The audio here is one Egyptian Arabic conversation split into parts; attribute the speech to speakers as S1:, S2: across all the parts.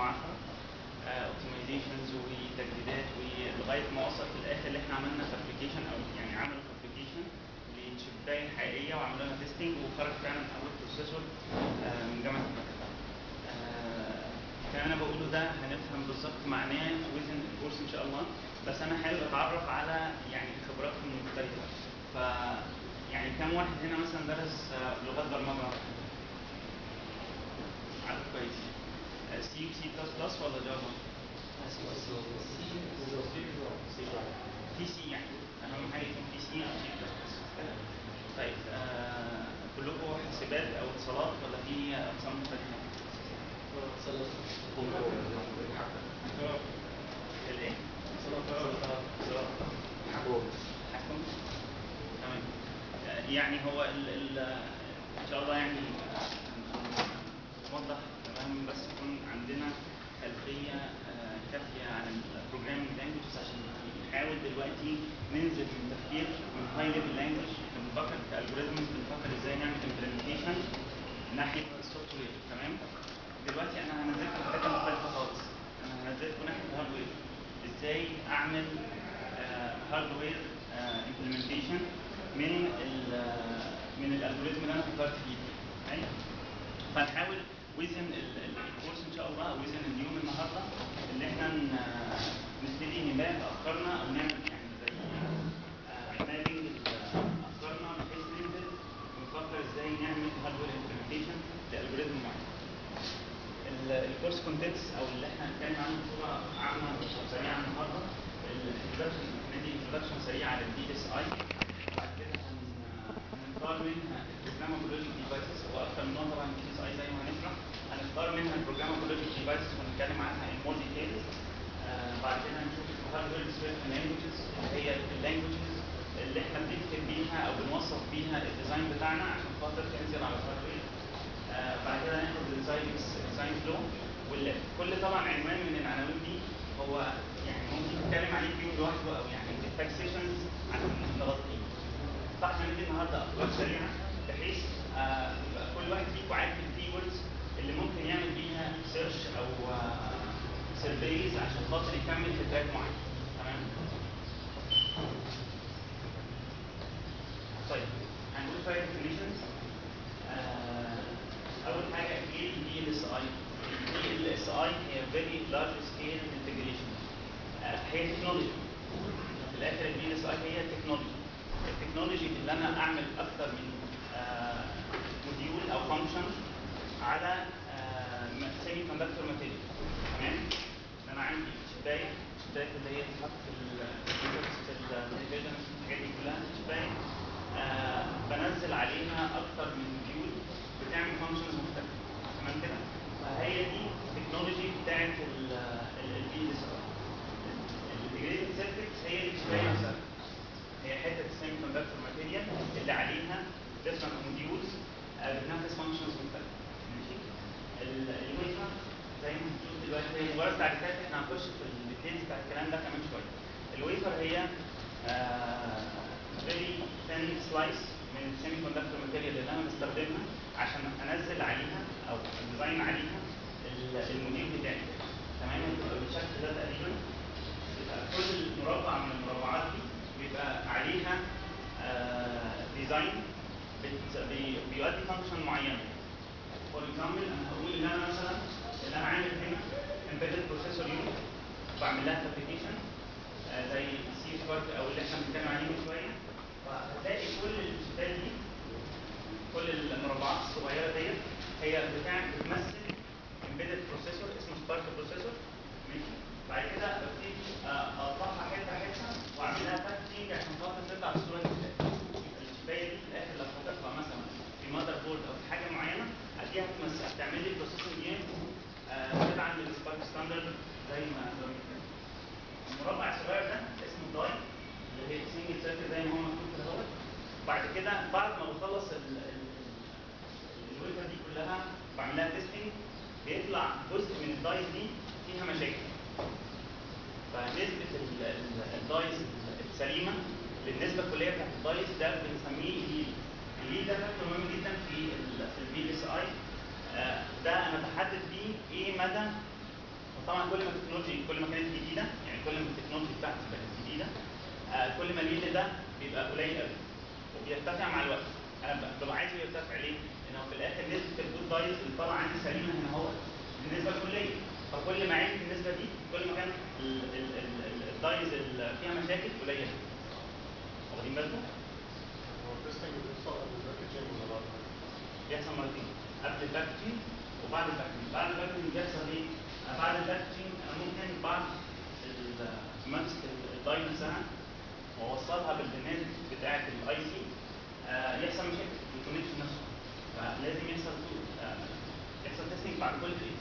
S1: 2010 اوبتمايزيشنز وتجديدات ولغايه ما وصل في الاخر اللي احنا عملنا فابريكيشن او يعني عملوا فابريكيشن للشبايه الحقيقيه وعملوا لها تيستنج وخرج فعلا اول بروسيسور آه، من جامعه المكتبه. آه، الكلام اللي انا بقوله ده هنفهم بالظبط معناه وزن الكورس ان شاء الله بس انا حابب اتعرف على يعني خبراتكم المختلفه ف يعني كم واحد هنا مثلا درس آه، لغات برمجه عدد كويس سي وسي بلس بلس ولا جافا؟ تي سي يعني اهم حاجه يكون تي سي او سي بلس بلس طيب آه كلكم حسابات او اتصالات ولا في اقسام مختلفه؟ الايه؟ اتصالات حكم تمام يعني هو ال ال ان شاء الله يعني نوضح تمام بس يكون عندنا خلفيه آه، كافيه عن البروجرامينج لانجوجز عشان نحاول دلوقتي ننزل من تفكير من هاي ليفل لانجوج احنا بنفكر كالجوريزمز بنفكر ازاي نعمل امبلمنتيشن ناحيه السوفت وير تمام دلوقتي انا هنزلكم في حته مختلفه خالص انا هنزلكم ناحيه الهاردوير ازاي اعمل هاردوير امبلمنتيشن من ال من الالجوريزم اللي انا فكرت فيه أي؟ فنحاول وزن الكورس ان شاء الله او وزن اليوم النهارده اللي احنا ن- نبتدي نبان افكارنا او نعمل يعني زي مابينج افكارنا بحيث ننزل ونفكر ازاي نعمل هاردوير امبلمنتيشن لالجوريزم معين. ال- الكورس كونتنتس او اللي احنا هنتكلم عنه بصوره عامه وسريعه النهارده الانترودكشن ندي انترودكشن سريع على الدي اس اي بعد كده هن- هنختار منها البروجرامابل ديفايسز هو اكتر من نوع طبعا الدي اس اي زي ما هنشرح هنختار منها البروجرامابل ديفايسز ونتكلم عنها ان مور ديتيلز بعد كده هنشوف الهاردوير سبيشال لانجوجز اللي هي اللانجوجز اللي احنا بنكتب بيها او بنوصف بيها الديزاين بتاعنا عشان خاطر تنزل على الهاردوير آه، بعد كده هناخد الديزاين ديزاين فلو وكل طبعا عنوان من العناوين دي هو يعني ممكن نتكلم عليه في يوم لوحده او يعني محتاج سيشنز عشان نغطيه. فاحنا ندي النهارده افكار سريعه بحيث آه، يبقى كل واحد فيكم عارف الكيوردز اللي ممكن يعمل بيها سيرش او سيرفيز عشان خاطر يكمل في تراك معين تمام؟ طيب هنقول شويه ديفينيشنز اول حاجه ايه الدي ال اس اي الدي ال اس اي هي فيري لارج سكيل انتجريشن هي تكنولوجي في الاخر الدي ال اس اي هي تكنولوجي التكنولوجي اللي انا اعمل اكتر من موديول او فانكشن على سيمي كوندكتور ماتيريال تمام انا عندي شبايه شبايه اللي هي بتتحط في الكمبيوتر في التلفزيون الحاجات دي كلها شبايه آه بنزل عليها اكتر من موديول بتعمل فانكشنز مختلفه تمام كده فهي دي التكنولوجي بتاعت البي اس ار الانتجريتد سيركت هي الشبايه نفسها هي حته السيمي كوندكتور ماتيريال اللي عليها ديفرنت موديولز بتنفذ فانكشنز مختلفه ماشي ال- الويفر زي ما هنشوف دلوقتي هي مجرد تعريفات احنا هنخش في الديتيلز بتاع الكلام ده كمان شويه الويفر هي فيري ثين سلايس من السيمي كوندكتور ماتيريال اللي انا بستخدمها عشان انزل عليها او ديزاين عليها ال- الموديل بتاعي تمام بتبقى بالشكل ده تقريبا يبقى كل مربع من المربعات دي بيبقى عليها ديزاين بيؤدي فانكشن معينه فور اكزامبل انا هقول ان انا مثلا ان انا عامل هنا امبيدد بروسيسور يونت بعمل لها فابريكيشن زي السي شارك او اللي احنا بنتكلم عليه من شويه فهتلاقي كل الشتات دي كل المربعات الصغيره ديت هي بتاع بتمثل امبيدد بروسيسور اسمه سبارك بروسيسور ماشي بعد كده ببتدي آه، اقطعها حته حته واعمل لها باكجينج عشان خاطر تطلع بصوره الشبايه الشبايه دي في الاخر لو هتطلع مثلا في ماذر بورد او في حاجه معينه هتلاقيها هتمثل هتعمل لي بروسيسنج يونت كده عند السبارك ستاندرد زي ما زي ما كده المربع الصغير ده اسمه داي اللي هي سنجل سيركل زي ما هو مكتوب كده اهوت بعد كده بعد ما بخلص ال- ال- الويفر دي كلها بعمل لها تيستنج بيطلع جزء من الدايز دي فيها مشاكل فنسبة ال- ال- الدايز السليمة للنسبة الكلية بتاعت الدايز ده بنسميه اليل اليل ده فاكتور مهم جدا في البي اس اي ده انا بحدد بيه ايه مدى طبعا كل ما التكنولوجي كل ما كانت جديده يعني كل ما التكنولوجي بتاعتي بقت جديده آه كل ما اليلد ده بيبقى قليل قوي وبيرتفع مع الوقت انا ب- ببقى عايزه يرتفع ليه؟ لانه في الاخر نسبه الجود دايز اللي طالعه عندي سليمه هنا هو النسبه الكليه فكل ما عرفت النسبه دي كل ما كان ال- ال- ال- ال- الدايز اللي فيها مشاكل قليله واخدين بالكم؟
S2: هو التستنج بيحصل قبل الباكجينج ولا بعد
S1: بيحصل مرتين قبل الباكجينج وبعد الباكجينج بعد الباكجينج بيحصل ايه؟ آه، بعد الباكجينج أنا ممكن بعد ال- ماسك الداي نفسها واوصلها بالبرنامج بتاعه الاي سي يحصل مشاكل في الكونكشن نفسه فلازم يحصل آه، يحصل تيستنج بعد كل فيز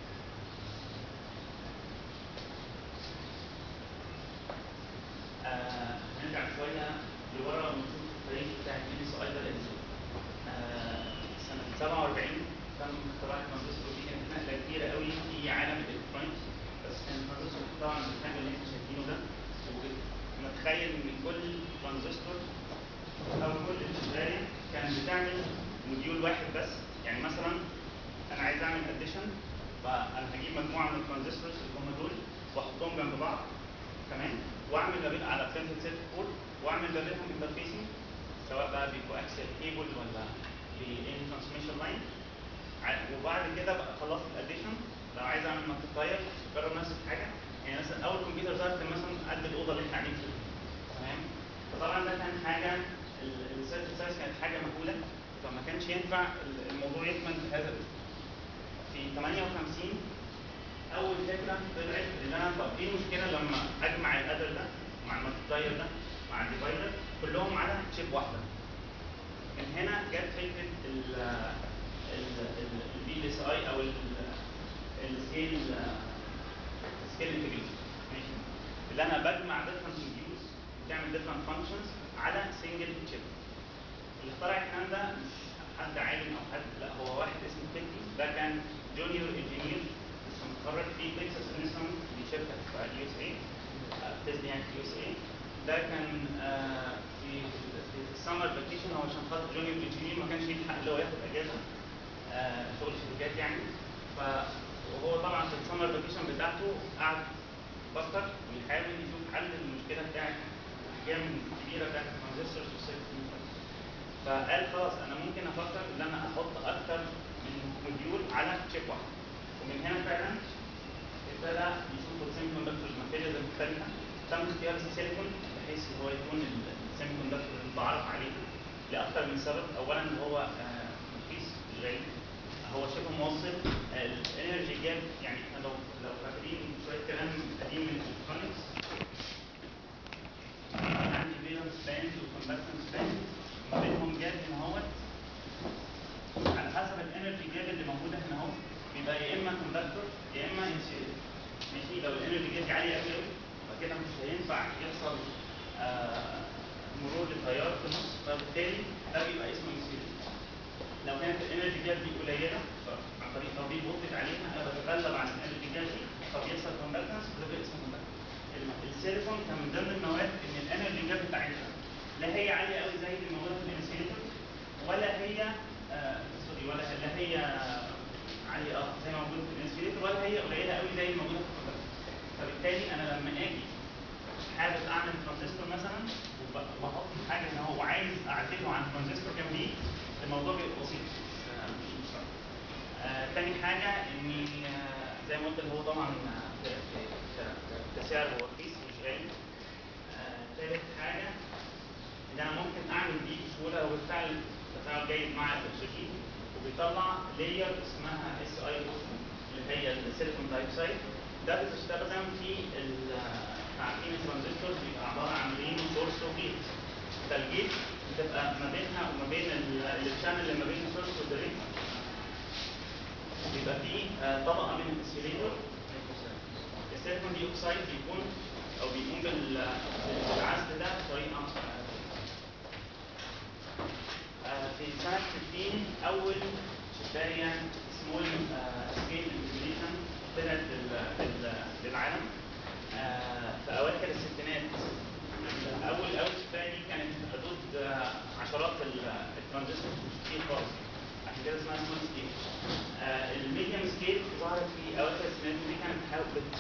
S1: آه، هنرجع شويه لورا ونشوف التاريخ بتاع الجي اس اي ده ازاي آه، سنة 47 تم اختراع الترانزستور دي كانت نقلة كبيرة قوي في عالم الالكترونيكس بس كان الترانزستور طبعا بالحجم اللي انتم شايفينه ده ونتخيل ان كل ترانزستور او كل شبايه كانت بتعمل موديول واحد بس يعني مثلا انا عايز اعمل اديشن فانا هجيب مجموعه من الترانزستورز اللي هم دول واحطهم جنب بعض تمام واعمل ما بين على برنتد سيركت بورد واعمل ما بينهم انترفيسنج سواء بقى بكواكسيال كيبل ولا بان ترانسميشن لاين وبعد كده بقى خلصت الاديشن لو عايز اعمل مالتيبلاير جرب نفس الحاجه يعني مثلا اول كمبيوتر ظهر كان مثلا قد الاوضه اللي احنا قاعدين فيها تمام فطبعا ده كان حاجه السيركت سايز كانت حاجه مهوله فما كانش ينفع ال- الموضوع يكمل بهذا الاسلوب في 58 اول فكره طلعت ان انا طب ايه المشكله لما اجمع الادر ده مع المالتيبلاير ده مع الديفايدر كلهم على شيب واحده من هنا جت فكره ال البي اس اي او السكيل السكيل انتجريشن ماشي اللي انا بجمع ديفرنت فيوز بتعمل ديفرنت فانكشنز على سنجل شيب اللي اخترع الكلام ده مش حد عالم او حد لا هو واحد اسمه بيتي ده كان جونيور انجينير لسه متخرج في تكساس انسترومنت دي شركه في اليو اس اي تسلا يعني في اليو اس اي ده كان آه، في في السمر فاكيشن هو عشان خاطر جونيور انجينير ما كانش يلحق اللي هو ياخد اجازه آه، شغل شركات يعني ف وهو طبعا في السمر فاكيشن بتاعته قعد فكر ويحاول يشوف حل للمشكله بتاعت الاحجام الكبيره بتاعت الترانزستورز والسيركت فقال خلاص انا ممكن افكر ان انا احط اكتر من موديول على شيب واحد ومن هنا فعلا ابتدى يشوف السيمي كوندكتورز ماتيريالز المختلفه تم اختيار السيليكون بحيث ان هو يكون السيمي كوندكتور المتعارف عليه لاكثر من سبب اولا ان هو آه، رخيص مش غالي هو شبه موصل الانرجي جاب يعني احنا لو لو فاكرين شويه كلام قديم من الالكترونكس عندي فيلنس باند وكوندكتنس باند ما بينهم جاب هنا اهوت على حسب الانرجي جاب اللي موجوده هنا اهو بيبقى يا اما كوندكتور يا اما انسيوليتور ماشي لو الانرجي جاب دي عاليه قوي قوي فكده مش هينفع يحصل آه مرور للتيار في النص فبالتالي ده بيبقى اسمه انسيوليتور لو كانت الانرجي جاب دي قليله عن طريق تطبيق فولتج عليها انا بتغلب عن الانرجي جاب دي فبيحصل كوندكتنس وده بيبقى اسمه كوندكتنس السيليكون كان من ضمن المواد ان الانرجي جاب بتاعتها لا هي عاليه قوي زي اللي موجوده في الانسيليتور ولا هي آه سوري ولا لا هي عاليه اه زي ما موجوده في الانسيليتور ولا هي قليله قوي زي اللي موجوده في الكوندكتور فبالتالي انا لما اجي حابب اعمل ترانزستور مثلا وب- وبحط حاجه هنا هو عايز اعدله عن ترانزستور جنبيه الموضوع بيبقى بسيط مش مش صعب. آه، تاني حاجة إني آه، زي ما قلت اللي هو طبعا آه، ك- ك- ك- كسعر هو رخيص مش غالي. آه، تالت حاجة إن أنا ممكن أعمل دي بسهولة هو بالفعل تفاعل جيد مع الأكسجين وبيطلع لاير اسمها اس اي او اللي هي السيليكون دايوكسيد ده بتستخدم في ال- تعقيم الترانزستورز بيبقى عبارة عن رين سورس وجيت فالجيت بتبقى ما بينها وما بين ال- الشانل اللي ما بين السورس والدرين بيبقى فيه آه، طبقه من الانسيوليتور السيليكون دي اوكسايد بيكون او بيقوم بال- بالعزل ده بطريقه آه، في سنه 60 اول شبايه سمول سكيل انتجريشن طلعت لل- لل- للعالم آه، في اواخر الستينات اول اول شبايه دي كانت في حدود آه، عشرات ال- الترانزستور مش كتير خالص عشان كده اسمها سمول سكيل الميديم سكيل ظهرت في اواخر السنوات ودي كانت بتحاول-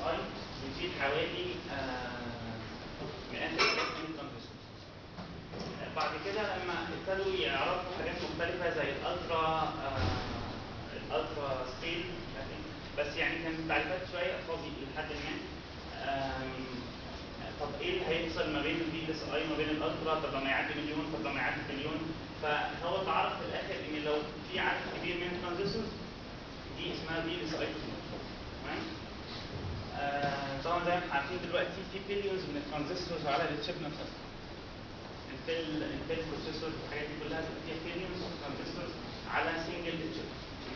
S1: اي بتشيل حوالي آه، مئات الالاف من الترانزستورز بعد كده لما ابتدوا يعرفوا حاجات مختلفة زي الالترا آه، الالترا سكيل بس يعني كانت تعريفات شوية فاضي لحد ما آم، طب ايه اللي هيحصل ما بين البي اس اي وما بين الالترا طب لما يعدي مليون طب لما يعدي تريليون فهو اتعرف في الاخر ان لو في عدد كبير من الترانزستورز دي اسمها بي اس اي تمام آه، طبعا زي ما احنا عارفين دلوقتي في بليونز من الترانزستورز على الشيب نفسها الفيل الفيل بروسيسور الحاجات دي كلها بيبقى فيها بليونز ترانزستورز على سنجل شيب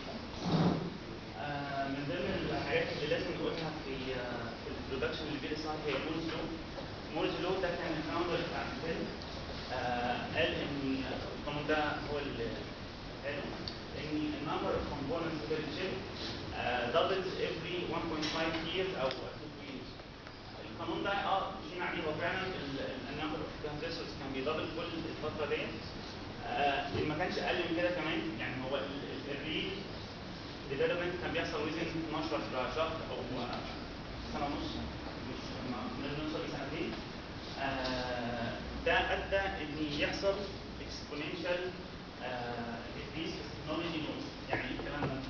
S1: آه، من ضمن الحاجات اللي لازم نقولها في آه، في البرودكشن اللي بي اس اي هي مورز لو مورز لو ده كان الفاوندر بتاع الفيل آه، قال ان القانون ده هو اللي قاله ان النمبر اوف components per chip uh, doubles every 1.5 years او 2 years القانون ده اه مشينا عليه هو فعلا النمبر اوف ترانزستورز كان بيدبل كل الفتره ديت آه ما كانش اقل من كده كمان يعني هو الريل ديفلوبمنت كان بيحصل ويزن 12 شهر او سنه ونص مش ما نوصل لسنتين آه ده ادى ان يحصل اكسبوننشال ديكريس في التكنولوجي نود يعني ايه الكلام ده؟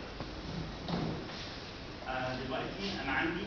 S1: آه دلوقتي انا عندي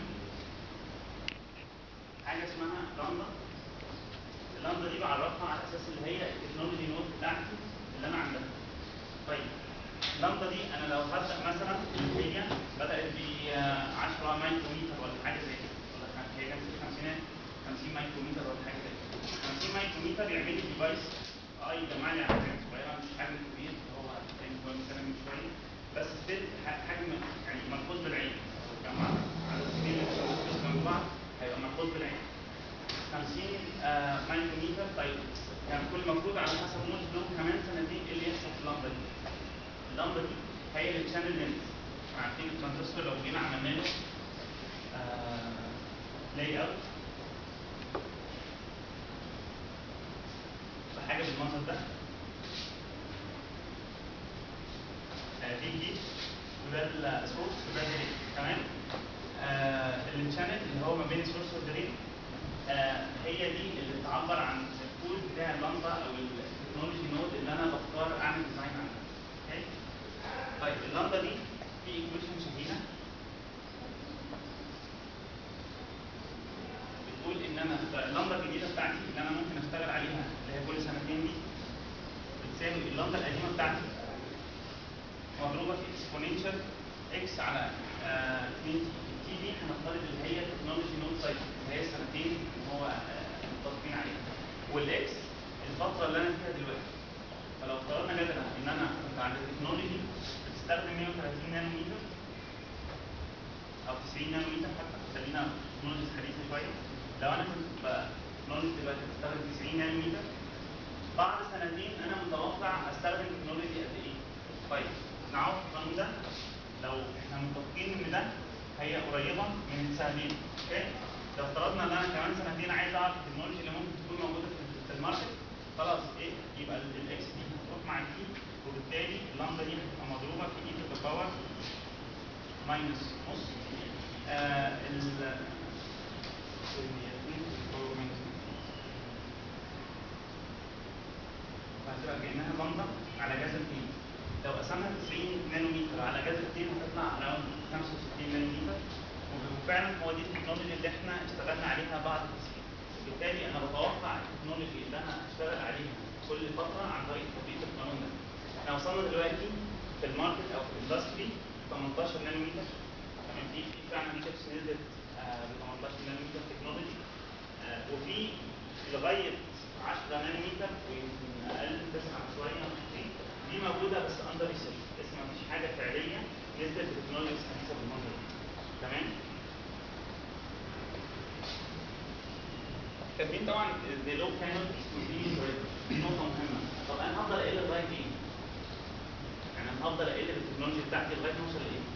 S1: حاجه اسمها لامدا اللامدا دي بعرفها على اساس اللي هي التكنولوجي نود بتاعتي اللي انا عندها طيب اللامدا دي انا لو هبدا مثلا اللي هي بدات ب 10 مايكرومتر ولا حاجه زي كده ولا حاجة- هي كانت في الخمسينات 50 مايكرومتر ولا حاجه زي كده 50 مايكرومتر يعمل لي ديفايس اه يجمع لي على حاجات صغيره مش حجم كبير هو كان هو مثلا من شويه بس ستيل حجم يعني ملحوظ بالعين جمع على سبيل الترانزستورز جنب بعض هيبقى ملحوظ بالعين 50 آه، مايكرومتر طيب كان كل المفروض على حسب موج لو كمان سنتين ايه اللي يحصل في اللمبه دي؟ اللمبه دي هي اللي تشانل لينز عارفين الترانزستور لو جينا عملنا له لاي اوت بحاجه بالمنظر ده آه، دي جيت وده السورس وده درين تمام آه الشانل اللي هو ما بين السورس والدرين آه هي دي اللي بتعبر عن الكود بتاع اللمبه او التكنولوجي نود اللي انا بختار اعمل ديزاين عنها اوكي طيب اللمبه دي في ايكويشن شهيره بتقول ان انا اللمبه الجديده بتاعتي اللي انا ممكن اشتغل عليها اللي هي كل سنتين دي بتساوي اللمبه القديمه بتاعتي مضروبه في اكسبوننشال اكس على 2 تي دي هنفترض اللي هي تكنولوجي نود سايكل اللي هي السنتين اللي هو آه، متفقين عليها والاكس الفتره اللي انا فيها دلوقتي فلو افترضنا جدلا ان انا كنت عند التكنولوجي بتستخدم 130 نانومتر او 90 نانومتر حتى خلينا تكنولوجيز حديثه شويه لو انا كنت تكنولوجي دلوقتي بستخدم 90 نانومتر بعد سنتين انا متوقع استخدم تكنولوجي قد ايه؟ طيب نعرف القانون ده لو احنا متفقين ان ده هي قريبه من السنتين اوكي؟ لو افترضنا ان انا كمان سنتين عايز اعرف التكنولوجي اللي ممكن تكون موجوده في- في الماركت خلاص ايه يبقى الاكس دي هتروح مع التي وبالتالي اللامدا دي هتبقى مضروبه في اي تو ذا باور ماينس نص آه ال فهتبقى كانها لمبه على جذر 2 لو قسمنا 90 نانومتر على جذر 2 هتطلع اراوند 65 نانومتر وفعلا هو دي التكنولوجي اللي احنا اشتغلنا عليها بعد التصميم بالتالي انا بتوقع التكنولوجي اللي انا اشتغل عليها كل فتره عن طريق تطبيق القانون ده احنا وصلنا دلوقتي في الماركت او في الاندستري 18 نانومتر تمام في في فعلا في شيبس نزلت ب 18 نانومتر تكنولوجي آه، وفي لغايه 10 نانومتر ويمكن اقل 9 شويه أو 20 دي موجوده بس اندر ريسيرش لسه ما فيش حاجه فعليه نزلت بتكنولوجيز حديثه بالمنظر ده تمام كاتبين طبعا the low cannot continue forever دي نقطه مهمه طب انا هفضل اقل لغايه ايه؟ يعني انا هفضل اقل بالتكنولوجيا بتاعتي لغايه ما اوصل لايه؟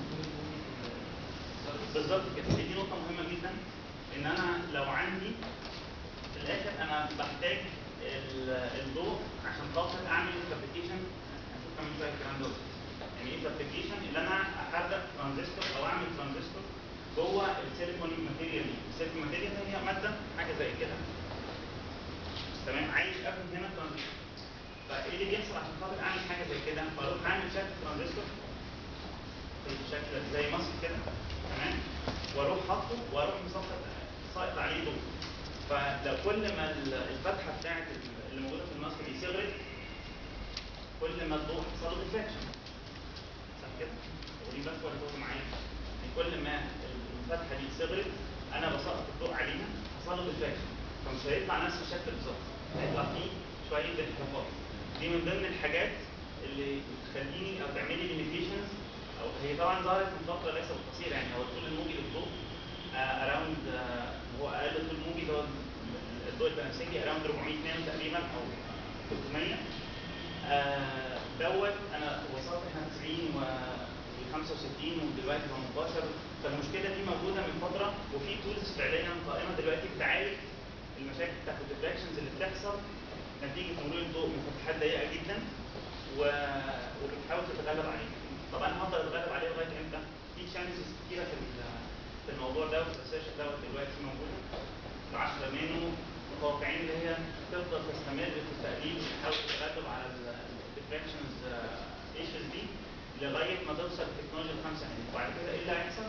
S1: بالظبط كده دي نقطه مهمه جدا ان انا لو عندي في الاخر انا بحتاج ال- الضوء عشان خاطر اعمل فابريكيشن هنشوف كمان شويه الكلام ده يعني ايه فابريكيشن اللي انا احرك ترانزستور او اعمل ترانزستور جوه السيليكون ماتيريال دي السيليكون ماتيريال هي ماده حاجه زي كده تمام عايز افهم هنا ترانزستور فايه اللي بيحصل عشان خاطر اعمل حاجه زي كده بروح اعمل شكل ترانزستور بالشكل زي مصر كده تمام واروح حاطه واروح مسقط ساقط عليه ضوء فلو كل ما ال- الفتحه بتاعت ال- اللي موجوده في الماسك دي صغرت كل ما الضوء حصل له ديفليكشن صح كده؟ ودي بس ولا تقول معايا ان كل ما الفتحه دي صغرت انا بسقط الضوء عليها حصل له ديفليكشن فمش هيطلع نفس الشكل بالظبط هيطلع فيه شويه انحرافات دي من ضمن الحاجات اللي بتخليني او تعمل لي ليميتيشنز او هي طبعا ظهرت من فتره ليس بالقصير يعني هو الطول الموجي للضوء اراوند هو اقل طول موجي اللي هو الضوء البنفسجي اراوند 400 نانو تقريبا او 300 آه، دوت انا وصلت احنا 90 و 65 ودلوقتي 18 فالمشكله دي موجوده من فتره وفي تولز فعليا قائمه دلوقتي بتعالج المشاكل بتاعت الديفليكشنز اللي بتحصل نتيجه مرور الضوء من فتحات ضيقه جدا و... وبتحاول تتغلب عليها. طب انا هفضل اتغلب عليها لغايه امتى؟ في تشالنجز كتيره في ال- في الموضوع ده والريسيرش دوت دلوقتي موجوده ال 10 منه متوقعين ان هي تفضل تستمر في التقليد وتحاول تتغلب على الديفليكشنز ايشوز دي لغايه ما توصل التكنولوجيا ل 5 نانو وبعد كده ايه اللي هيحصل؟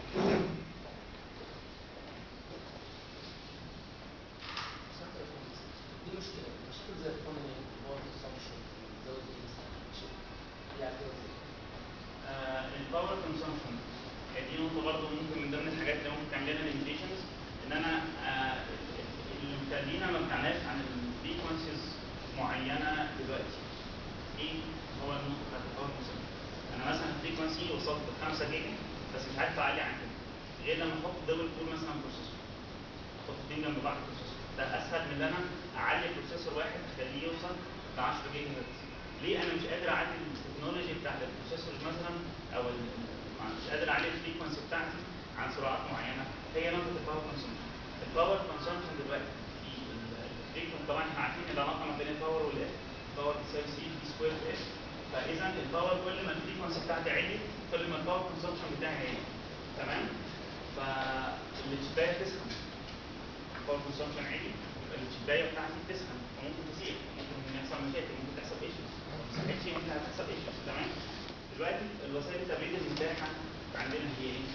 S3: دي مشكلة مشكلة زي الفن الباور كونسامشن زود ايه يعني
S1: الباور كونسومشن دي نقطه برضه ممكن من ضمن الحاجات اللي ممكن تعمل لنا ليميتيشنز ان انا آه، اللي مخلينا ما بنعناش عن الفريكونسيز معينه دلوقتي ايه هو النقطه بتاعت الباور كونسومشن انا مثلا الفريكونسي وصلت ل 5 جيجا بس مش عارف اعلي عن كده غير لما احط دبل كور مثلا بروسيسور احط اثنين جنب بعض بروسيسور ده اسهل من ان انا اعلي بروسيسور واحد اخليه يوصل ل 10 جيجا هرتز ليه انا مش قادر اعدل التكنولوجي بتاعت البروسيسور مثلا او ال- مش قادر اعلي الفريكونسي بتاعتي عن سرعات معينه هي نقطه الباور كونسومشن الباور كونسومشن دلوقتي في الفريكونسي طبعا احنا عارفين العلاقه ما بين الباور والاف باور بتساوي سي في سكوير اف فاذا الباور كل ما الفريكونسي بتاعتي عالي كل ما الباور كونسومشن بتاعي عالي تمام فالشبايه تسخن الباور كونسومشن عالي يبقى الشبايه بتاعتي تسخن وممكن تسيح ممكن يحصل مشاكل ممكن تحصل ايشوز ما صحتش ممكن هتحصل ايشوز تمام دلوقتي الوسائل التبريد المتاحه عندنا هي ايه؟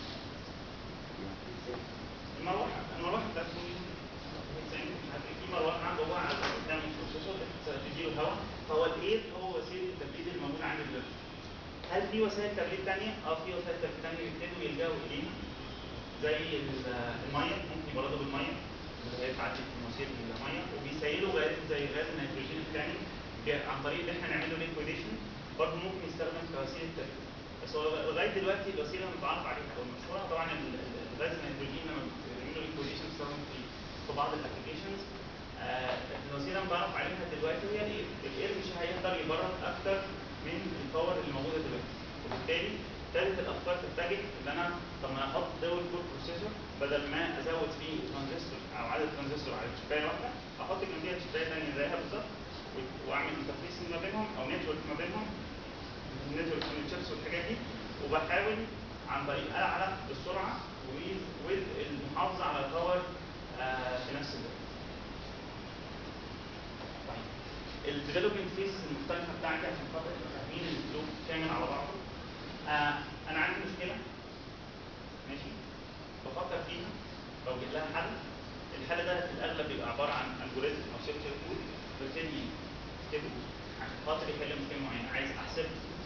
S1: المروحه المروحه بتاعت مش عارف ايه في مروحه جوه على قدام البروسيسور تديله هواء فهو الاير هو وسيله التبريد اللي موجوده عندي دلوقتي هل في وسائل تبريد ثانيه؟ اه في وسائل تبريد ثانيه بيبتدوا يلجأوا اليها زي ال- الميه ممكن يبردوا بالميه اللي هي بتعدي في مواسير الميه وبيسيلوا غاز زي غاز النيتروجين الثاني ب- عن طريق ان احنا نعمل له ليكويديشن برضه ممكن يستخدم كوسيله تبريد بس هو لغايه دلوقتي الوسيله المتعارف عليها او المشهوره طبعا ال- ال- الغاز النيتروجين لما بيعملوا ليكويديشن بيستخدم في في بعض الابلكيشنز آه الوسيله المتعارف عليها دلوقتي هي الاير الاير مش هيقدر يبرد اكتر من الباور اللي موجوده دلوقتي وبالتالي ابتدت الافكار تتجه ان انا طب ما انا احط دول كور بروسيسور بدل ما ازود فيه ترانزستور او عدد ترانزستور على شبايه واحده احط جنبيها شبايه ثانيه زيها بالظبط و- واعمل انترفيس ما بينهم او نتورك ما بينهم النتورك كونكشنز والحاجات دي وبحاول عن طريق اعلى السرعه والمحافظه على الباور آه في نفس الوقت. طيب الديفلوبمنت فيز المختلفه بتاعتي عشان خاطر نبقى فاهمين الاسلوب كامل على بعضه. آه انا عندي مشكله ماشي بفكر فيها بوجد لها حل الحل ده في الاغلب بيبقى عباره عن الجوريزم او سوفت وير كود ببتدي اكتبه عشان خاطر يحل مشكله معينه عايز احسب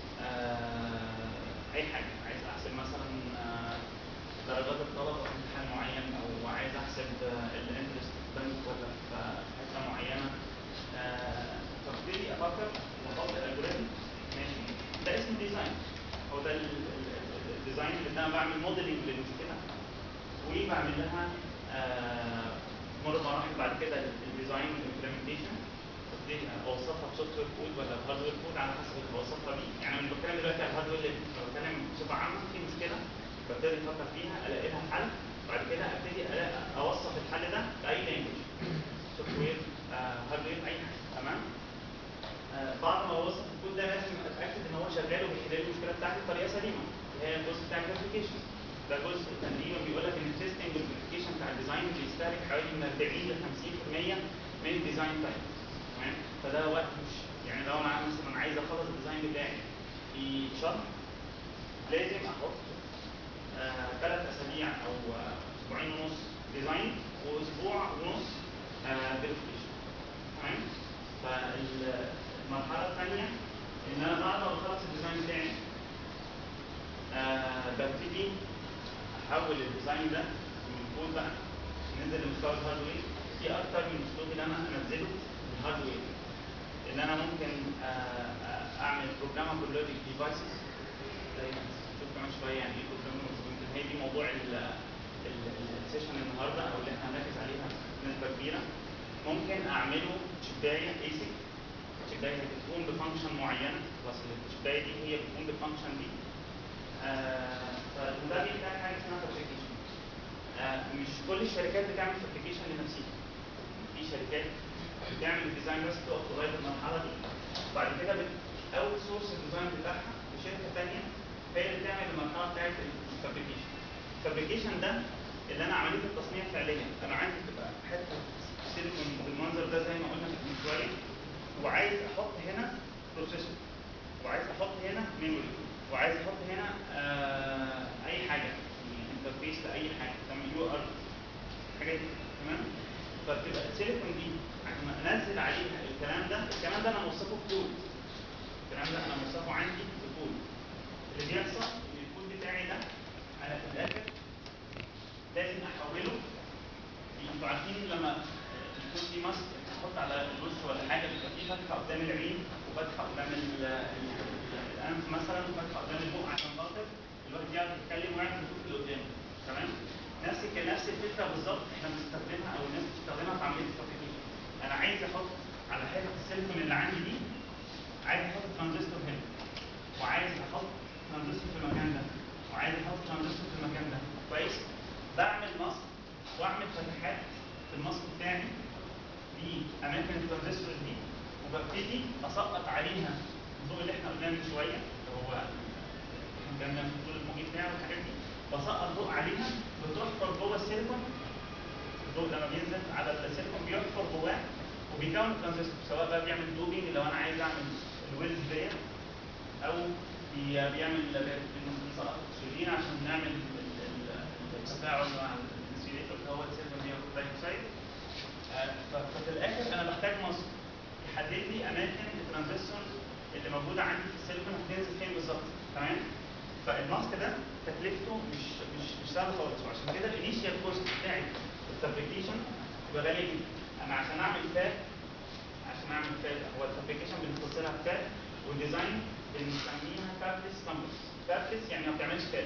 S1: آه اي حاجه عايز احسب مثلا آه درجات الطلبه في امتحان معين او عايز احسب الانترست بنك ولا في حته معينه آه فابتدي افكر واحط الالجوريزم ماشي ده اسمه ديزاين هو ده ال- ال- ال- الديزاين اللي انا بعمل موديلنج للمشكله وبعمل لها آه مر مراحل بعد كده الديزاين والامبلمنتيشن ابتدي اوصفها بسوفت وير كود ولا بهاردوير كود على حسب اللي بوصفها بيه يعني انا مش بتكلم دلوقتي على الهاردوير اللي بتكلم بصفه عامه في مشكله ببتدي افكر فيها الاقي لها حل بعد كده ابتدي ألاقي اوصف الحل ده باي لانجوج سوفت وير هاردوير اي حاجه تمام آه، بعد ما اوصف الكود ده لازم اتاكد ان هو شغال وبيحل لي المشكله بتاعتي بطريقه سليمه اللي هي الجزء بتاع الكلاسيفيكيشن ده جزء تقريبا بيقول الديزاين بيستهلك حوالي من 40 ل 50% من الديزاين تايم تمام فده وقت مش يعني لو انا مثلا عايز اخلص الديزاين بتاعي في شهر لازم احط ثلاث اسابيع او آه، اسبوعين ونص ديزاين واسبوع ونص فيريفيكيشن تمام فالمرحله الثانيه ان انا بعد ما بخلص الديزاين بتاعي آه ببتدي احول الديزاين ده من كود بقى ننزل لمستوى الهاردوير في اكتر من اسلوب ان انا انزله الهاردوير ان انا ممكن آه آه، اعمل بروجرامابل لوجيك ديفايسز زي ما هنشوف كمان شويه يعني ايه بروجرامابل يمكن هي دي موضوع ال- ال- السيشن النهارده او اللي احنا هنركز عليها بنسبه كبيره ممكن اعمله شبايه ايسك الشبايه بتكون بفانكشن معينه بس الشبايه دي هي بتكون بالفانكشن دي آه، فده بيحتاج حاجه اسمها فابريكيشن مش كل الشركات بتعمل فابريكيشن لنفسها في شركات بتعمل الديزاين بس تقف لغايه المرحله دي وبعد كده اوت سورس الديزاين بتاعها لشركه ثانيه هي اللي بتعمل المرحله بتاعت الفابريكيشن الفابريكيشن ده اللي انا عمليه التصنيع فعليا انا عندي تبقى حته سيليكون بالمنظر ده زي ما قلنا من شويه وعايز احط هنا بروسيسور وعايز احط هنا ميموري وعايز احط هنا آه اي حاجه يعني انترفيس لاي حاجه تعمل يو ار الحاجات دي تمام فبتبقى السيليكون دي عشان انزل عليها الكلام ده الكلام ده انا موصفه بكود الكلام ده انا موصفه عندي بكود اللي بيحصل ان الكود بتاعي ده انا في الاخر لازم احوله انتوا عارفين لما يكون في ماسك تحط على الوش ولا حاجه بيبقى في فتحه قدام العين وفتحه قدام ال- ال- الانف مثلا وفتحه قدام البق عشان خاطر الواحد يعرف يتكلم ويعرف يشوف اللي قدامه تمام نفس الك- نفس الفكره بالظبط احنا بنستخدمها او الناس بتستخدمها في عمليه الفابريكيشن انا عايز احط على حته السيليكون اللي عندي دي عايز احط ترانزستور هنا وعايز احط ترانزستور في المكان ده وعايز احط ترانزستور في المكان ده كويس بعمل ماسك واعمل فتحات في الماسك بتاعي لاماكن الترانزستور دي وببتدي اسقط عليها الضوء اللي احنا قلناه من شويه اللي هو احنا كنا في الطول الموجي بتاعه والحاجات دي بسقط ضوء عليها بتحفر جوه السيليكون الضوء لما بينزل على السيليكون بيحفر جواه وبيكون ترانزستور سواء بقى بيعمل دوبينج لو انا عايز اعمل الويلز ديت او بي- بيعمل بنسقط اكسجين عشان نعمل ال- ال- التفاعل مع الانسيوليتور اللي هو السيليكون دايوكسيد آه، ف- ففي الاخر انا بحتاج ماسك يحدد لي اماكن الترانزستورز اللي موجوده عندي في السيليكون هتنزل فين بالظبط تمام فالماسك ده تكلفته مش مش مش سهله خالص وعشان كده الانيشال كوست بتاعي الفابريكيشن بيبقى غالي جدا انا عشان اعمل فات عشان اعمل فات هو الفابريكيشن بنخص لها فات والديزاين بنسميها فابلس كامبس فابلس يعني ما بتعملش فات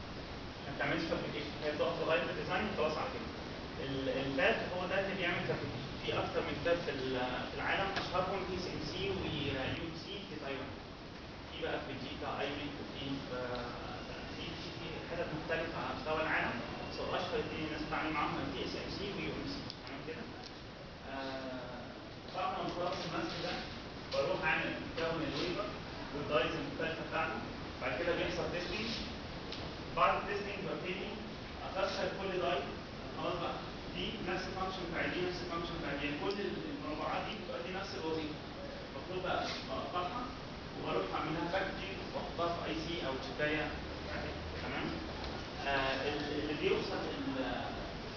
S1: ما بتعملش فابريكيشن هي بتقف لغايه الديزاين وخلاص على كده ال- الفات هو ده اللي بيعمل فابريكيشن في اكتر من فات في ال- في العالم اشهرهم تي سي ام سي ويو سي في تايوان في بقى في بلجيكا ايمن وفي في في في في حتت مختلفه على مستوى العالم بس هو اشهر اثنين الناس بتتعامل معاهم تي اس ام سي ويو ام سي تمام كده آه، بعد ما بخلص الماسك ده بروح اعمل مكون الويفر والدايز المختلفه بتاعته بعد كده بيحصل تيستنج بعد التيستنج ببتدي اكسر كل داي خلاص بقى دي نفس الفانكشن بتاع دي نفس الفانكشن بتاع دي يعني كل المربعات دي بتؤدي نفس الوظيفه المفروض بقى بقطعها وبروح اعمل لها باكجينج واحطها في اي سي او شبايه تمام آه ال- اللي بيوصل ال-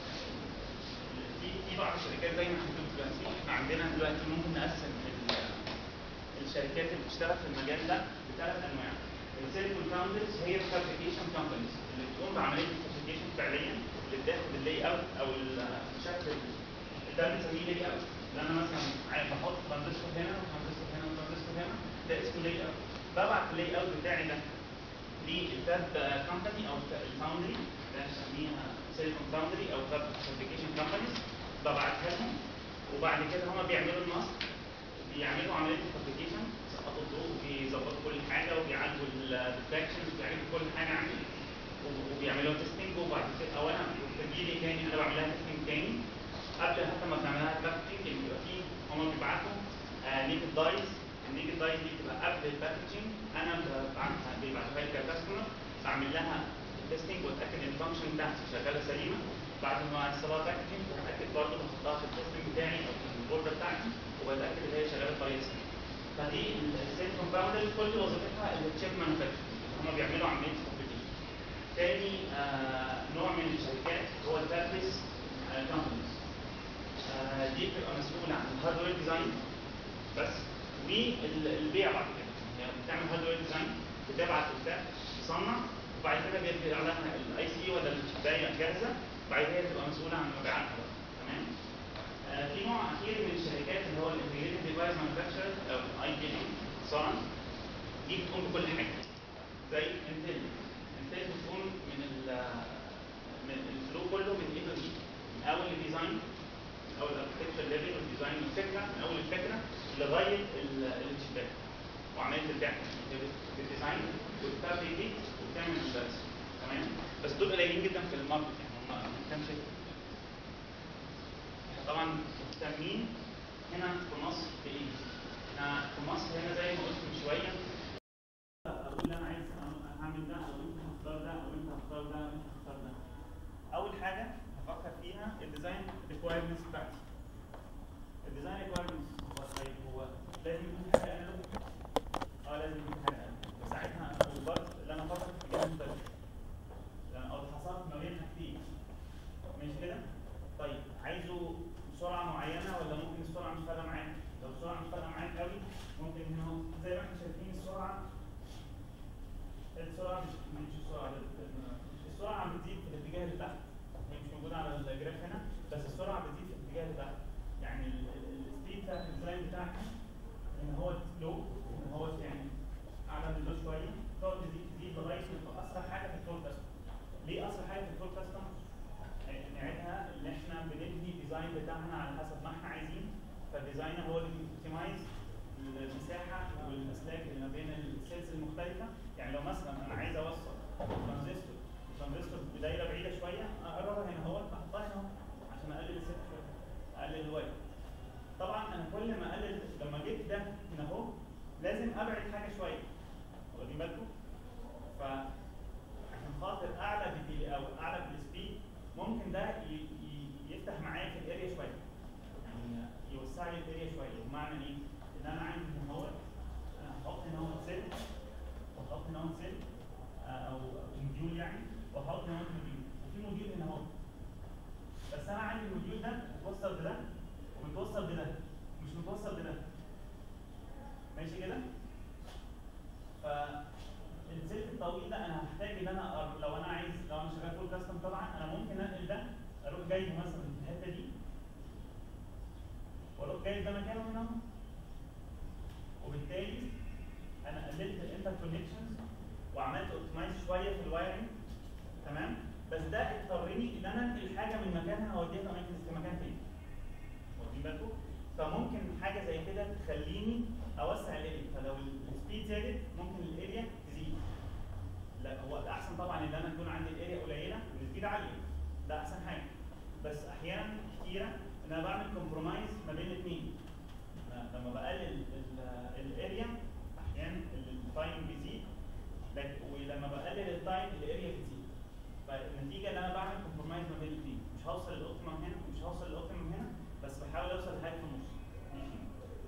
S1: في في بعض الشركات زي ما حضرتك دلوقتي احنا عندنا دلوقتي ممكن نقسم ال- الشركات اللي بتشتغل في المجال ده لثلاث انواع السيليكون فاوندرز هي الفابريكيشن كومبانيز اللي بتقوم بعمليه الفابريكيشن فعليا اللي بتاخد اللاي اوت او الشكل ده بنسميه لاي اوت اللي انا مثلا عايز احط ترانزستور هنا وترانزستور هنا وترانزستور هنا ده اسمه لاي اوت ببعت اللاي اوت بتاعي ده للفاب كومباني او الفاوندري ده نسميها سيليكون فاوندري او فاب فابريكيشن كومبانيز ببعتها لهم وبعد كده هم بيعملوا الماسك بيعملوا عمليه الفابريكيشن يسقطوا الضوء وبيظبطوا كل حاجه وبيعالجوا الديفلكشنز وبيعالجوا كل حاجه عندي وب- وبيعملوا تيستنج وبعد كده او انا بتجي لي تاني انا بعمل لها تيستنج تاني قبل حتى ما بنعمل لها باكجينج بيبقى فيه هم بيبعتوا نيكد دايز النيكد دايز دي بتبقى قبل الباكجينج انا ببعتها بيبعتوها لي ككاستمر بعمل لها تيستنج واتاكد ان الفانكشن بتاعتي شغاله سليمه بعد ما يحصل لها باكج برضه بحطها في السيستم بتاعي او في البورده بتاعتي وبتاكد ان هي شغاله بطريقه سليمه فدي السيل كومباوندر كل وظيفتها التشيب مانوفاكتشر هم بيعملوا عمليه فابريكيشن تاني آه نوع من الشركات هو الفابريس كومبانيز دي بتبقى مسؤوله عن الهاردوير ديزاين بس والبيع بعد كده هي بتعمل هاردوير ديزاين بتبعت الفاب تصنع وبعد كده بيرجع لها الاي سي ولا الشبايه جاهزه بعد كده تبقى مسؤوله عن مبيعاتها بقى تمام آه في نوع اخير من الشركات اللي هو الانتجريتد ديفايس مانيفاكتشر او اي دي ام اختصارا دي بتقوم بكل حاجه زي انتل انتل بتقوم من ال من الفلو كله من اي تو دي من اول الديزاين من اول الاركتكتشر ليفل والديزاين والفكره من اول الفكره لغايه ال- الشباك وعمليه البيع بالديزاين والفابريكيت وبتعمل البس تمام بس دول قليلين جدا في الماركت يعني هم كام شركه احنا طبعا مهتمين هنا في مصر بايه؟ احنا في مصر هنا زي ما قلت من شويه اقول انا عايز اعمل ده او انت هختار ده او انت هختار ده او انت هختار ده اول حاجه هفكر فيها الديزاين ريكوايرمنتس بتاعتي الديزاين ريكوايرمنتس هو طيب هو لازم يكون في حاجه انالوج اه لازم يكون في حاجه انالوج وساعتها انا فكرت ان انا افكر في اتجاه مختلف لان او اتحصرت ما بين حاجتين ماشي كده طيب عايزه بسرعه معينه ولا ممكن السرعه مش فارقه معاك لو السرعه مش فارقه معاك قوي ممكن ان هو زي ما احنا شايفين السرعه السرعه مش مش السرعه السرعه بتزيد في الاتجاه اللي تحت هي مش موجوده على الجراف هنا بس السرعه بتزيد في الاتجاه اللي تحت يعني السبيد بتاعت الديزاين بتاعك ان هو لو ان هو يعني اعلى من لو شويه تقعد تزيد تزيد لغايه ما تبقى اسرع حاجه في الفول كاستم ليه اسرع حاجه في الفول كاستم؟ نعيدها ان احنا بنبني الديزاين بتاعنا على حسب ما احنا عايزين فالديزاينر هو اللي بيوبتمايز المساحه والاسلاك اللي ما بين السيلز المختلفه يعني لو مثلا انا عايز اوصل ترانزستور ترانزستور بدايره بعيده شويه اقربها هنا اهو احطها هنا اهو عشان اقلل السلك شويه اقلل الواير طبعا انا كل ما اقلل لما جبت ده هنا اهو لازم ابعد حاجه شويه واخدين بالكم؟ فعشان خاطر اعلى بدي او اعلى بالسبيد ممكن ده ي- ي- يفتح معايا في الاريا شويه يعني يوسع لي الاريا شويه بمعنى ايه؟ ان انا عندي هنا هو انا هحط هنا هو سيل واحط هنا هو سيل آه، او موديول يعني واحط هنا هو موديول وفي موديول هنا هو بس انا عندي الموديول ده متوصل بده ومتوصل بده مش متوصل بده ماشي كده؟ فالسلك الطويل ده انا هحتاج ان انا أر- لو انا عايز لو انا شغال فول كاستم طبعا انا ممكن انقل ده اروح جايبه مثلا في الحته دي واروح جايب ده مكانه هنا أهو. وبالتالي انا قللت الانتر كونكشنز وعملت اوبتمايز شويه في الوايرنج تمام بس ده اضطرني ان انا انقل حاجه من مكانها اوديها في في مكان تاني واخدين بالكم؟ فممكن حاجه زي كده تخليني اوسع الاريا فلو السبيد زادت ممكن الاريا تزيد لا هو الاحسن طبعا ان انا يكون عندي الاريا قليله والسبيد عاليه ده احسن حاجه بس احيانا كتيره ان انا بعمل كومبرومايز ما بين الاثنين لما بقلل ال- الاريا احيانا التايم بيزيد لكن- ولما بقلل التايم الاريا بتزيد فالنتيجه ان انا بعمل كومبرومايز ما بين الاثنين مش هوصل للاوبتيمم هنا مش هوصل للاوبتيمم هنا بس بحاول اوصل لحاجه في النص ماشي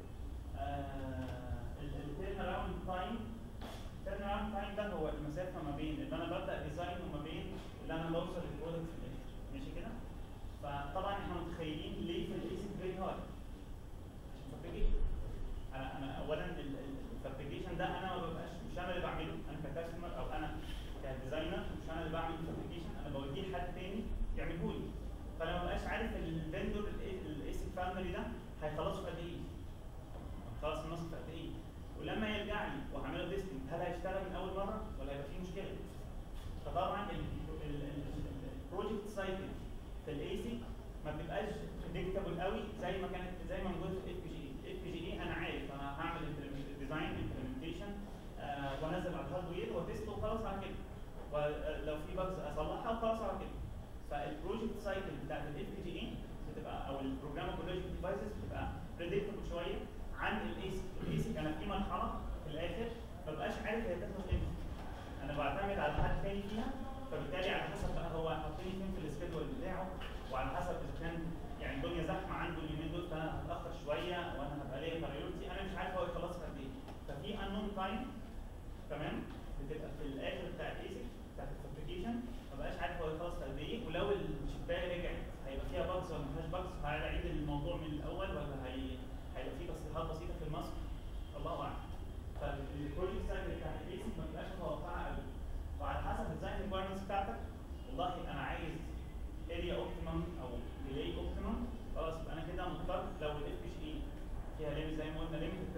S1: التيرن اراوند تايم التيرن اراوند تايم ده هو المسافه ما بين اللي انا ببدا ديزاين وما بين اللي انا بوصل للبرودكت في الاخر ماشي كده فطبعا احنا متخيلين ليه في الايسي فيري هاي عشان فابريكيشن انا انا اولا الفابريكيشن ده انا ما ببقاش مش انا اللي بعمله انا ككاستمر او انا كديزاينر مش انا اللي بعمل الفابريكيشن انا بوديه لحد تاني يعمله لي فانا ما ببقاش عارف الفندور الايسي فاميلي ده هيخلصه في قد ايه خلاص النص في قد ايه ولما يرجع لي وهعمله تيستنج هل هيشتغل من اول مره ولا هيبقى فيه مشكله فطبعا البروجكت سايكل في الايسي ما بتبقاش بريدكتابل قوي زي ما كانت زي ما موجود في الاف بي جي الاف بي جي انا عارف انا هعمل ديزاين امبلمنتيشن وانزل على الهاردوير وتيست وخلاص على كده ولو في باجز اصلحها وخلاص على كده فالبروجكت سايكل بتاعت الاف بي جي بتبقى او البروجرامبل لوجيك ديفايسز بتبقى بريدكتابل شويه عن الايسي الايسي انا في مرحله في الاخر ما بقاش عارف هي تخلص امتى انا بعتمد على حد تاني فيها فبالتالي على حسب بقى هو حاطيني فين في السكيدول بتاعه وعلى حسب اذا كان يعني دول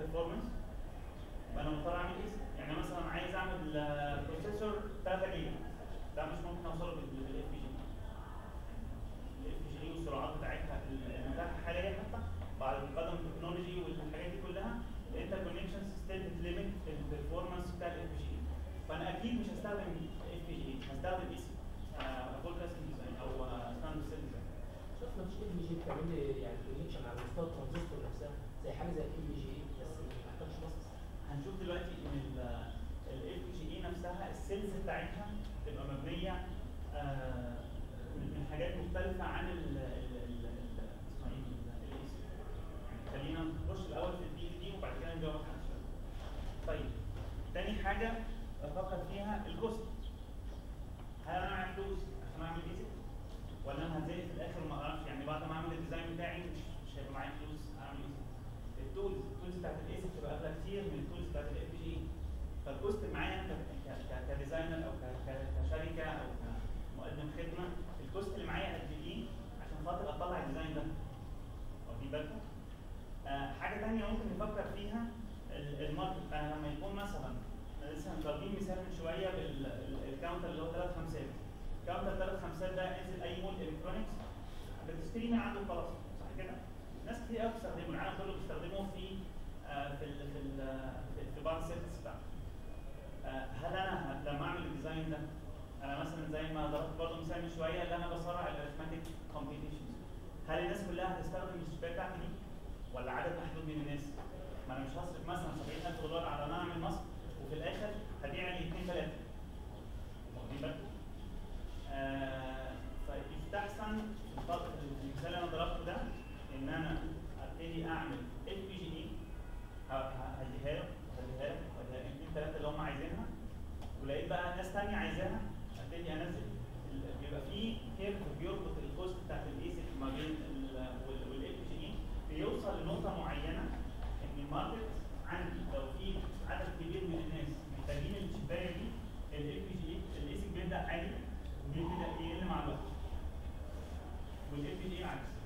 S1: بيرفورمانس وانا مضطر اعمل ايسك يعني مثلا عايز اعمل آه، بروسيسور 3 جيجا ده مش ممكن اوصله بالاف بي جي الاف بي جي والسرعات بتاعتها المتاحه حاليا حتى بعد تقدم التكنولوجي والحاجات دي كلها الانتر كونكشن ستيل بتليمت البرفورمانس بتاع الاف بي جي فانا اكيد مش هستخدم اف بي جي هستخدم اي سي فول كاستم ديزاين او ستاندرد سيل ديزاين
S3: شفنا مش ال جي بتعمل لي يعني كونكشن على مستوى الترانزستور نفسها زي حاجه زي ال جي بس ما محتاجش مصر
S1: هنشوف دلوقتي ان الاف جي اي نفسها السيلز بتاعتها تبقى مبنيه آه، من من حاجات مختلفه عن ال ال- ال- ال- اسمها ايه ال AC. يعني خلينا نخش الاول في البي دي وبعد كده نجاوب على السؤال. طيب تاني حاجه افكر فيها الكوست هل انا معايا فلوس عشان اعمل ايزي ولا انا هتزنق في الاخر وما اعرفش يعني بعد ما اعمل الديزاين بتاعي مش مش هيبقى معايا فلوس اعمل ايزي التولز التولز بتاعت الايسك بتبقى اغلى كتير من التولز بتاعت الاف جي فالكوست معايا ك- ك- ك- كديزاينر او ك- ك- كشركه او كمقدم خدمه الكوست اللي معايا قد ايه عشان خاطر اطلع الديزاين ده واخدين بالكم؟ آه حاجه ثانيه ممكن نفكر فيها ال- الماركت آه لما يكون مثلا إحنا لسه ضاربين مثال من شويه بالكاونتر اللي هو ثلاث خمسات كاونتر ثلاث خمسات ده انزل اي مول الكترونكس بتشتري من عنده خلاص صح كده؟ ناس كتير قوي بتستخدمه العالم كله بيستخدمه في آه في ال في ال في- في بعض السيرفيس بتاعته. آه هل انا ه- لما اعمل الديزاين ده انا مثلا زي ما ضربت برضه مثال من شويه اللي انا بصارع الارثماتيك كومبيتيشنز هل الناس كلها هتستخدم الشباك بتاعتي دي ولا عدد محدود من الناس؟ ما انا مش هصرف مثلا 70000 دولار على ان انا اعمل مصر وفي الاخر هبيع لي اثنين ثلاثه. واخدين بالكم؟ آه، فيستحسن في الفترة المثال اللي انا ضربته ده ان انا ابتدي اعمل اف بي جي اي هديها له هديها له هديها له الاثنين ثلاثه اللي هم عايزينها ولقيت بقى ناس ثانيه عايزاها ابتدي انزل ال- بيبقى في كيرف بيربط الكوست بتاعت الايسك ما بين والاف جي اي بيوصل لنقطه معينه ان الماركت عندي لو في عدد كبير من الناس محتاجين الشبايه دي الاف جي اي الايسك بيبدا عالي وبيبدا يقل مع الوقت والاف جي اي العكس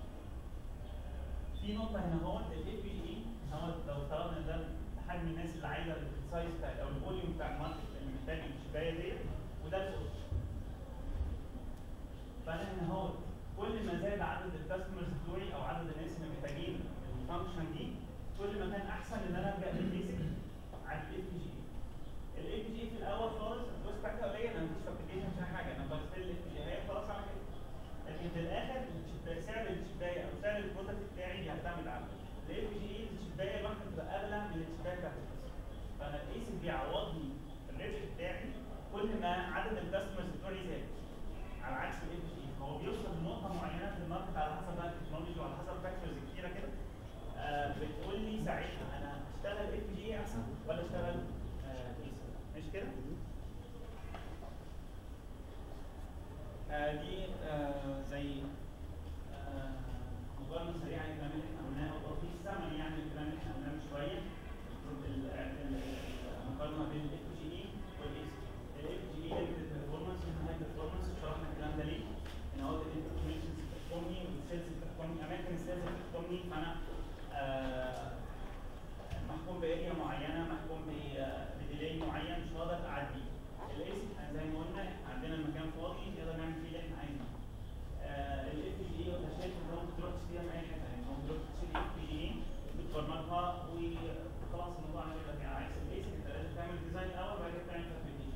S1: في نقطة هنا هو الاف بي اي هو لو افترضنا ان ده حجم الناس اللي عايزة السايز بتاع او الفوليوم بتاع الماركت اللي محتاج الشباية ديت وده الكوست. فانا هنا هو كل ما زاد عدد الكاستمرز بتوعي او عدد الناس اللي محتاجين الفانكشن دي كل ما كان احسن ان انا ابدا بالبيسك على الاف بي جي الاف بي جي في الاول خالص الكوست بتاعتها قليل انا مفيش فابريكيشن مش أي حاجه انا بستيل الاف بي جي هي خلاص على كده لكن في الاخر الشباية- سعر الشبايه او سعر البرودكت بتاعي بيعتمد على الاف بي جي الشبايه الواحده بتبقى اغلى من الشبايه بتاعت الكاستمر فانا الايسك بيعوضني الربح بتاعي كل ما عدد الكاستمرز بتوعي زاد على عكس الاف بي جي هو بيوصل لنقطه معينه في الماركت على حسب بقى التكنولوجي وعلى حسب فاكتورز كتيره كده آه بتقول لي ساعتها انا اشتغل اف بي جي احسن ولا اشتغل آه ايسك مش كده؟ آه دي آه زي آه مقارنة سريعة للكلام اللي احنا قلناه او في الزمن يعني الكلام اللي احنا قلناه من شوية ال- ال- المقارنة بين الاف جي اي والاس الاف جي اي ليميتد بيرفورمانس هاي بيرفورمانس شرحنا الكلام ده ليه؟ ان هو الانفورميشنز بتحكمني والسيلز بتحكمني اماكن السيلز بتحكمني فانا آه محكوم باريا معينه محكوم ب- آه، بديلي معين مش هقدر اعديه الايسك زي ما قلنا عندنا المكان فاضي نقدر نعمل فيه اللي احنا عايزينه الاف جي اي ولا شايف ان هو ممكن تروح تشتريها من اي حته يعني ممكن تروح تشتري اف جي اي بتبرمجها وخلاص الموضوع عامل لك يعني عكس الايسك انت لازم تعمل ديزاين الاول وبعد كده تعمل فابريكيشن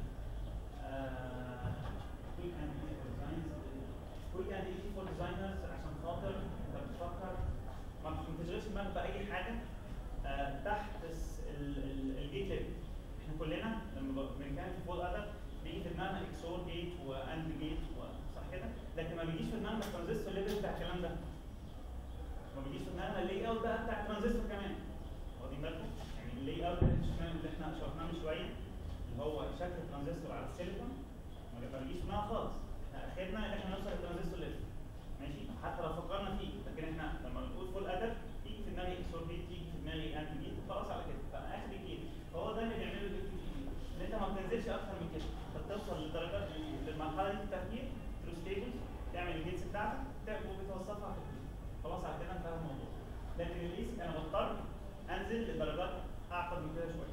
S1: كويك اند ايزي فور ديزاينز كويك اند ايزي فور ديزاينرز عشان خاطر انت بتفكر ما ما تشغلش دماغك باي حاجه آه، تحت الس- ال- ال- الجيت ليفل احنا كلنا لما ب- بنتكلم في فول ادب بيجي في دماغنا اكسور جيت واند جيت صح كده لكن ما بيجيش في دماغنا الترانزستور ليفل بتاع الكلام ده ما بيجيش في دماغنا اللاي اوت بقى بتاع الترانزستور كمان واخدين بالكم يعني اللاي اوت اللي شفناه اللي احنا شرحناه من شويه اللي هو شكل الترانزستور على السيليكون ما ما بيجيش في دماغنا خالص احنا اخرنا ان احنا نوصل للترانزستور ليفل ماشي حتى لو فكرنا فيه لكن احنا لما بنقول فول ادب تيجي في دماغي اكسور جيت تيجي في دماغي انت جيت خلاص على كده فانا اخر الجيت فهو ده اللي بيعمله الاف جي ان انت ما بتنزلش اكتر من كده انت بتوصل لدرجات للمرحله دي في التفكير ثرو ستيجز تعمل الجيتس بتاعتك تعمل وبتوصفها في الجيت خلاص على كده انتهى الموضوع لكن الايسك انا بضطر انزل لدرجات اعقد من كده شويه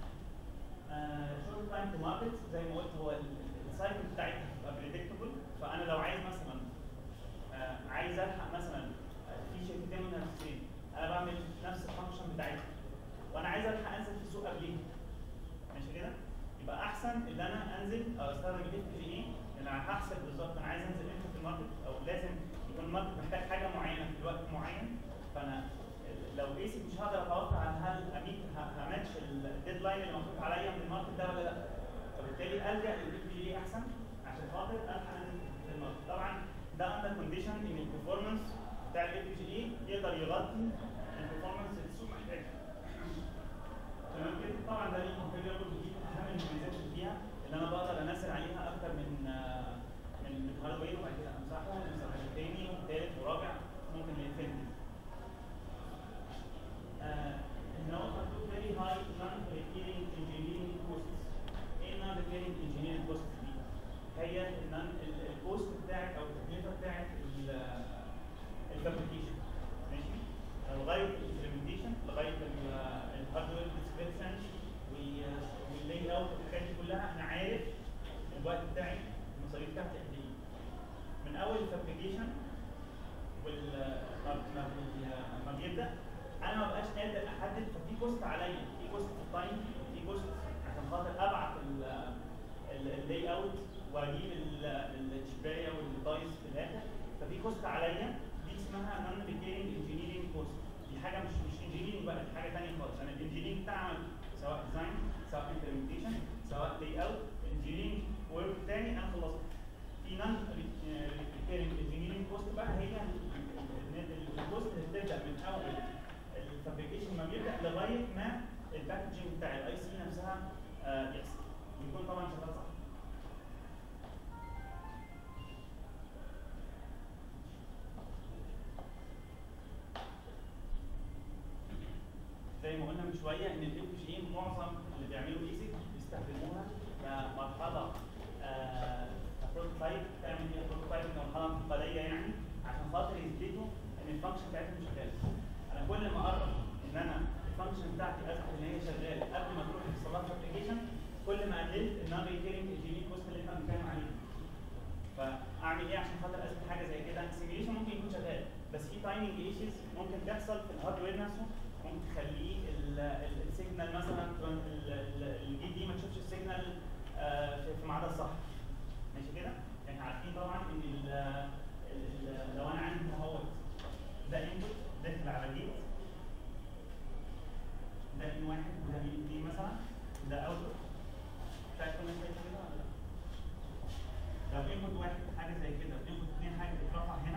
S1: شورت تايم تو ماركت زي ما قلت هو ال- ال- السايكل بتاعتها بتبقى بريدكتبل فانا لو عايز مثلا آه، عايز الحق مثلا آه، في شركتين منافسين انا بعمل نفس الفانكشن بتاعتها وانا عايز الحق انزل في السوق قبليها ماشي كده يبقى احسن ان انا انزل او استخدم الاف جي اي لان انا هحسب بالظبط انا عايز انزل امتى في الماركت او لازم يكون الماركت محتاج حاجه معينه في وقت معين فانا لو بيسك مش هقدر اتوقع هل اميت ه- هماتش الديدلاين اللي مفروض عليا من الماركت ده ولا لا فبالتالي الجا للاف جي اي احسن عشان خاطر الحق انزل في الماركت طبعا ده اندر كونديشن ان البرفورمانس بتاع الاف جي اي يقدر يغطي البرفورمانس اللي السوق محتاجها تمام كده طبعا ده ليه كونفيجربل ودي اهم المميزات اللي فيها ان انا بقدر انزل عليها اكتر من آه، من من هاردوير وبعد كده امسحه وامسح تاني وثالث ورابع ممكن للانفينيتي ان هو مكتوب very high non-recurring engineering costs ايه non-recurring engineering costs دي؟ هي الكوست بتاعت او التكلفه بتاعت الفابريكيشن ماشي لغايه الامبلمنتيشن لغايه الهاردوير ديسكريبشن واللاي اوت والحاجات دي كلها انا عارف الوقت بتاعي المصاريف بتاعتي قد ايه من اول الفابريكيشن وال ما ما بي- ما بيبدا انا ما بقاش قادر احدد ففي كوست عليا في كوست في التايم في كوست عشان خاطر ابعت اللاي اوت واجيب ال- الشبايه والدايس في الاخر ففي كوست عليا دي اسمها نون ريكيرنج انجينيرنج كوست دي حاجه مش مش انجينيرنج بقى دي حاجه ثانيه خالص انا الانجينيرنج بتاعمل سواء ديزاين سواء امبلمنتيشن سواء لاي اوت انجينيرنج ورك تاني انا خلصت في نون ريكيرنج انجينيرنج كوست بقى هي الكوست اللي بتبدا من اول الفابريكيشن ما بيبدا لغايه ما الباكجنج بتاع الاي سي نفسها آه، يحصل يكون طبعا شغال صح زي ما قلنا من شويه ان الاف جي معظم اللي بيعملوا ايزك بيستخدموها كمرحله بروتوتايب تعمل فيها بروتوتايب كمرحله انتقاليه يعني عشان خاطر يثبتوا ان الفانكشن بتاعتهم شغاله. انا كل ما اقرب ان انا الفانكشن بتاعتي اثبت ان هي شغاله قبل ما تروح يحصل لها فابريكيشن كل ما قللت النون ريكيرنج الجي كوست اللي احنا بنتكلم عليه. فاعمل ايه عشان خاطر اثبت حاجه زي كده؟ السيميوليشن ممكن يكون شغال بس في تايمنج ايشوز ممكن تحصل في الهاردوير نفسه ممكن تخليه ال- ال- السيجنال مثلا ال- ال- الجي دي ما تشوفش السيجنال آه، في في ميعادها الصح ماشي كده؟ احنا عارفين طبعا ان ال- ال- لو انا عندي اهوت ده انبوت داخل على جيت ده ان واحد وده ان اثنين مثلا ده اوتبوت مش عارف كنا شايفين كده ولا لا؟ لو انبوت واحد حاجه زي كده انبوت اثنين حاجه تترفع هنا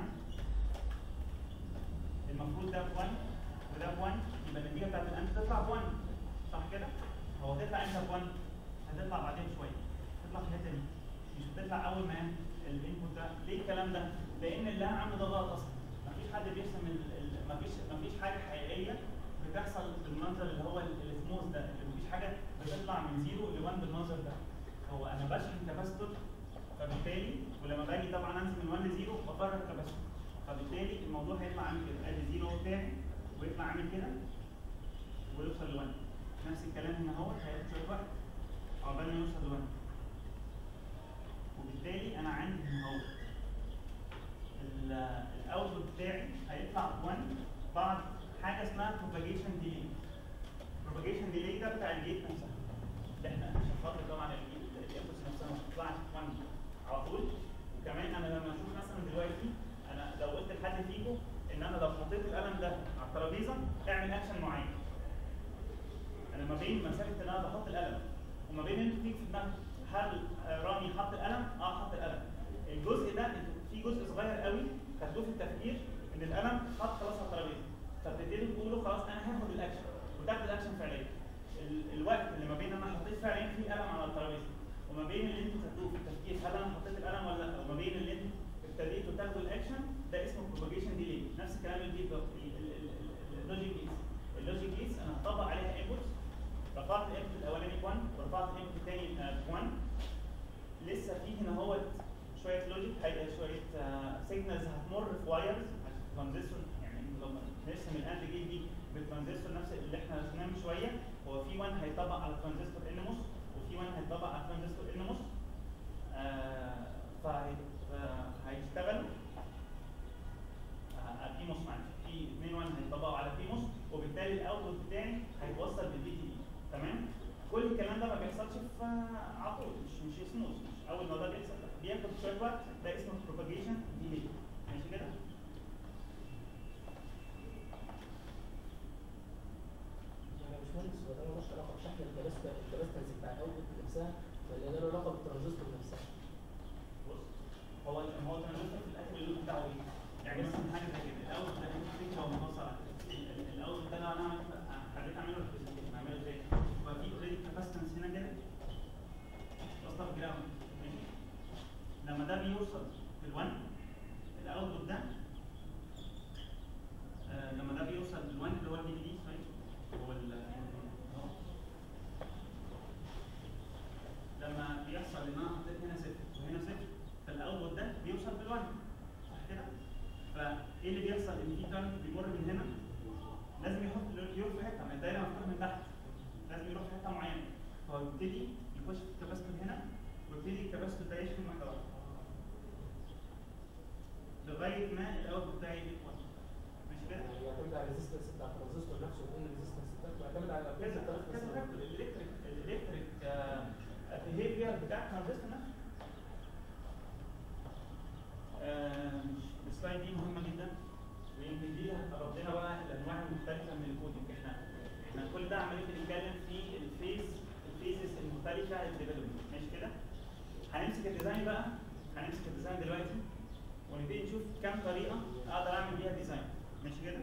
S1: المفروض ده ب 1 وده ب 1 يبقى النتيجه بتاعت الانت تطلع ب 1 صح كده؟ هو تطلع امتى ب 1 هتطلع بعدين شويه تطلع في الحته دي مش هتطلع اول ما الانبوت ده ليه الكلام ده؟ لان اللي انا عامله ده غلط اصلا مفيش حد بيرسم ال- ال- مفيش مفيش حاجه حقيقيه بتحصل بالمنظر اللي هو ال- السموث ده اللي مفيش حاجه بتطلع من زيرو ل 1 بالمنظر ده هو انا بشحن كاباستور فبالتالي ولما باجي طبعا انزل من 1 ل 0 بفرغ كاباستور فبالتالي الموضوع هيطلع عامل كده ادي زيرو بتاعي ويطلع عامل كده ويوصل ل 1 نفس الكلام هنا اهو هياخد شويه وقت عقبال ما يوصل ل 1 وبالتالي انا عندي هنا اهو الاوتبوت بتاعي هيطلع 1 بعد حاجه اسمها propagation delay propagation delay ده بتاع الجيت نفسها ده احنا عشان خاطر طبعا الجيت الانبوتس نفسها ما بتطلعش 1 على طول وكمان انا لما اشوف مثلا دلوقتي انا لو قلت لحد فيكم ان انا لو حطيت القلم ده على الترابيزه اعمل اكشن معين انا ما بين مسافه ان انا بحط القلم وما بين انتوا تيجي في دماغك هل آه، رامي حط القلم؟ اه حط القلم. الجزء ده انتوا في جزء صغير قوي خدتوه في التفكير ان القلم حط خلاص على الترابيزه فبتبتدوا تقولوا خلاص انا هاخد الاكشن وتاخد الاكشن فعليا. ال- الوقت اللي ما بين انا حطيت فعليا في قلم على الترابيزه وما بين اللي انتوا خدتوه في التفكير هل انا حطيت القلم ولا لا وما بين اللي انتوا ابتديتوا تاخدوا الاكشن ده اسمه propagation delay نفس الكلام اللي جه اللوجيك جيتس اللوجيك جيتس انا هطبق عليها انبوتس رفعت الانبوت الاولاني ب 1 ورفعت الانبوت الثاني ب 1 لسه في هنا هو شويه لوجيك هيبقى شويه سيجنالز هتمر في وايرز ترانزستور يعني لما نرسم الاند جيت دي بالترانزستور نفس اللي احنا رسمناه من شويه هو في 1 هيطبق على ترانزستور ان موس وفي 1 هيطبق على ترانزستور ان موس آه فهيشتغلوا آه، بيموس معلش في 2 1 هيطبقوا على بيموس وبالتالي الاوتبوت بتاعي هيتوصل بالبي تي اي تمام كل الكلام ده ما بيحصلش في آه، على طول مش مش سموث مش اول ما ده بيحصل بياخد شويه وقت ده اسمه بروباجيشن ديلي ماشي كده
S3: يعني يا باشمهندس هو ده ملوش علاقه بشحن الكباستة الكباستنس بتاع الاوتبوت نفسها ولا ده له علاقه بالترانزستور نفسها؟
S1: بص هو هو الترانزستور في الاخر اللود بتاعه ايه؟ يعني مثلا حاجه زي كده الاول ده هيك هو منوصل الاول ده لو انا عملت حبيت اعمله ريبريزنتيشن اعمله ازاي؟ يبقى في اوريدي كاباسيتنس هنا كده واصله في جراوند ماشي لما ده بيوصل في ال1 الاوتبوت ده آه لما ده بيوصل لل1 اللي هو الدي في دي سوري هو ال أهو. لما بيحصل ان انا حطيت هنا صفر وهنا صفر فالاوتبوت ده بيوصل بالوان صح كده؟ فايه اللي بيحصل ان في كارنت بيمر من هنا لازم يحط يروح في حته ما الدايره مفتوحه من تحت لازم يروح في حته معينه فهو يبتدي يخش في الكباستور هنا ويبتدي الكباستور ده يشحن واحده واحده لغايه ما الاوتبوت بتاعي يكبر ماشي كده؟
S3: يعني يعتمد على الريزستنس بتاع الترانزستور نفسه وان الريزستنس بتاعته يعتمد على
S1: كذا كذا كذا فاكتور الالكتريك الالكتريك بيهيفير بتاع الترانزستور نفسه آه، السلايد دي مهمه جدا ويمكن دي هتقرب لنا بقى الانواع المختلفه من الكودينج احنا احنا كل ده عمالين بنتكلم في الفيز الفيزز المختلفه للديفلوبمنت ماشي كده هنمسك الديزاين بقى هنمسك الديزاين دلوقتي ونبتدي نشوف كام طريقه اقدر اعمل بيها ديزاين ماشي كده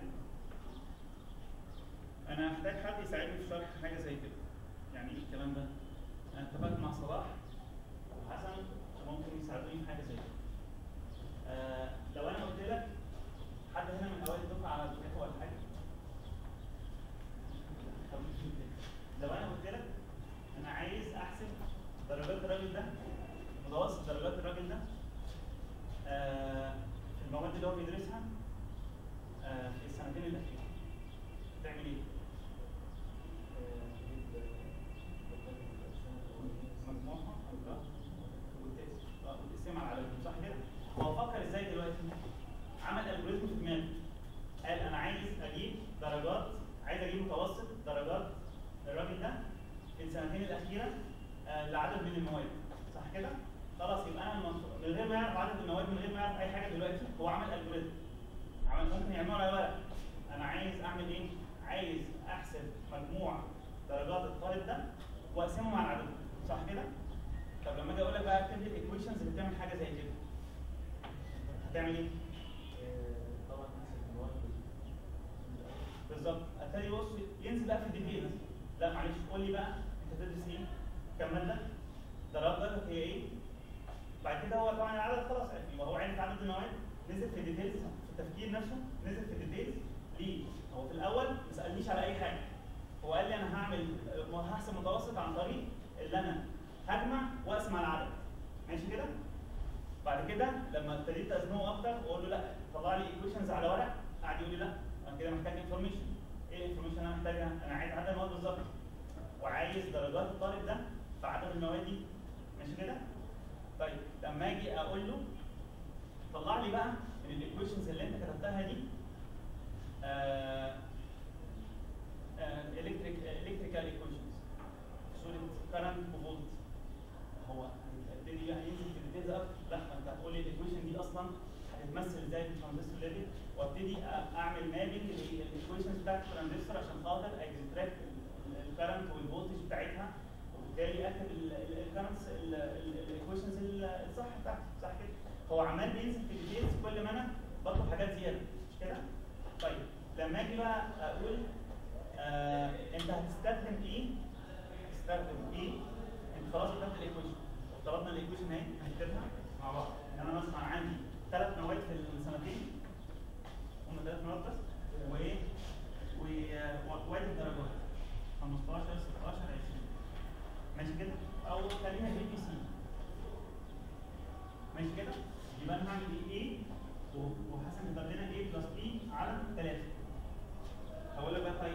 S1: انا هحتاج حد يساعدني في شرح حاجه زي كده يعني ايه الكلام ده انا اتفقت مع صلاح وحسن ممكن يساعدوني في حاجه زي كده آه لو انا قلت لك حد هنا من اوائل الدفعه على دفعته ولا حاجه طب لو انا قلت لك انا عايز احسب درجات الراجل ده متوسط درجات الراجل ده آه في المواد اللي هو بيدرسها آه في السنتين الاخيره تعمل ايه؟ مجموعها الله وتقسم اه وتقسمها على العدد صح كده؟ هو فكر ازاي دلوقتي؟ عمل الجوريزم في دماغه قال انا عايز اجيب درجات عايز اجيب متوسط درجات الراجل ده في السنتين الاخيره آه لعدد من المواد صح كده؟ خلاص يبقى انا المنطق- من غير ما يعرف عدد المواد من غير ما يعرف اي حاجه دلوقتي هو عمل الجوريزم عمل ممكن يعمله على ورق انا عايز اعمل ايه؟ عايز احسب مجموع درجات الطالب ده واقسمهم على عدده صح كده؟ طب لما اجي اقول لك بقى اكتب لي الايكويشنز اللي بتعمل حاجه زي كده هتعمل ايه؟
S3: طبعا حسب المواد
S1: بالظبط ابتدي بص ينزل بقى في الديتيلز لا معلش قول لي بقى انت تدرس ايه؟ كم ماده؟ درجاتك هي ايه؟ بعد كده هو طبعا العدد خلاص عرف يبقى هو عرف عدد المواد نزل في الديتيلز في التفكير نفسه نزل في الديتيلز ليه؟ هو في الاول ما سالنيش على اي حاجه هو قال لي انا هعمل هحسب متوسط عن طريق اللي انا هجمع واقسم على العدد ماشي كده؟ بعد كده لما ابتديت ازنقه اكتر واقول له لا طلع لي ايكويشنز على ورق قعد يقول لي لا انا كده محتاج انفورميشن ايه الانفورميشن اللي انا محتاجها؟ انا عايز عدد المواد بالظبط وعايز درجات الطالب ده في عدد المواد دي ماشي كده؟ طيب لما اجي اقول له طلع لي بقى من الايكويشنز اللي انت كتبتها دي الكتريك الكتريكال ايكويشنز صوره كرنت وفولت هو هيبتدي بقى ينزل في الديتيلز اكتر لا ما انت هتقول لي الايكويشن دي اصلا هتتمثل ازاي في الترانزستور ليفل وابتدي أ- اعمل مابنج للايكويشنز بتاعت الترانزستور عشان خاطر اكستراكت الكرنت والفولتج بتاعتها وبالتالي اكتب الكرنتس الايكويشنز الصح بتاعتي صح كده هو عمال بينزل في الديتيلز كل ما انا بطلب حاجات زياده مش كده؟ طيب لما اجي بقى اقول آه انت هتستخدم ايه؟ تستخدم ايه؟ انت خلاص كتبت الايكويشن افترضنا الايكويشن اهي هنكتبها مع بعض ان انا مثلا عندي ثلاث مواد في السنتين هم ثلاث مواد بس وايه؟ و- وادي الدرجات 15 16 20 ماشي كده؟ او خلينا بي بي سي ماشي كده؟ يبقى انا هعمل ايه؟ ايه وحسن كتب لنا ايه بلس بي على 3 هقول لك بقى طيب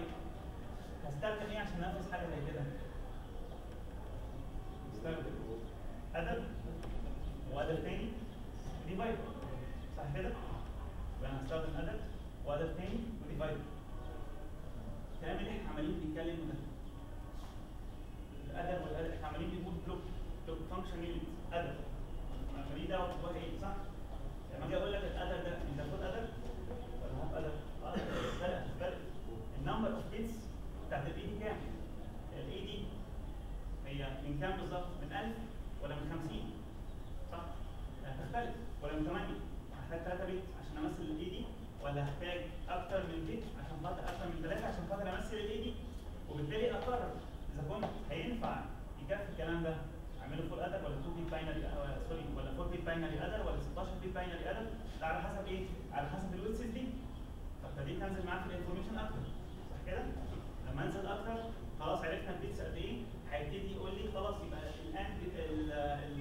S1: هنستخدم ادر وادر تاني وديفايدر الكلام اللي احنا عمالين بنتكلم ده الادر والادر احنا عمالين بنقول بلوك بلوك فانكشن يونت ادر ماليش دعوه بجواه ايه صح؟ لما اجي اقول لك الادر ده انت خد ادر ولا هات ادر؟ اه فرق فرق النمبر اوف بيتس بتاعت الاي دي كام؟ الاي دي هي من كام بالظبط؟ من 1000 ولا من 50 صح؟ هتختلف ولا من 8 هحتاج 3 بيت عشان امثل الاي دي ولا هحتاج اكتر من بيت عشان خاطر اكتر من 3 عشان خاطر امثل الاي دي وبالتالي اقرر اذا كنت هينفع يكفي الكلام ده اعمله فول ادر ولا 2 بيت باينري سوري ولا 4 بيت باينري ادر ولا 16 بيت باينري ادر ده على حسب ايه؟ على حسب الويتسز دي فابتديت انزل معاك في الانفورميشن اكتر صح كده؟ لما انزل اكتر خلاص عرفنا البيتس قد ايه هيبتدي يقول لي خلاص يبقى الان ال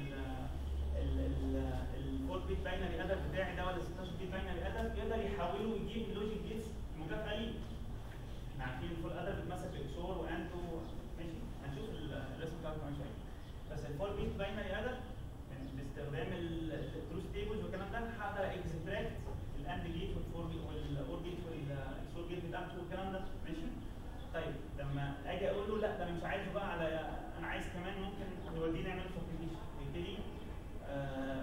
S1: ال الفور بيت باينري ادر بتاعي ده ولا 16 بيت باينري ادر يقدر يحوله ويجيب اللوجيك بيتس المكافاه ليه احنا عارفين الفول ادر بتمثل باكسور وانت ماشي هنشوف الرسم بتاعته كمان شويه بس الفور بيت باينري ادر باستخدام التروث تيبلز والكلام ده هقدر اكستراكت الاند جيت والفور جيت والاور جيت والاكسور جيت بتاعته والكلام ده ماشي طيب لما اجي اقول له لا ده انا مش عايزه بقى على انا عايز كمان ممكن نوديه نعمل فابريكيشن يبتدي آه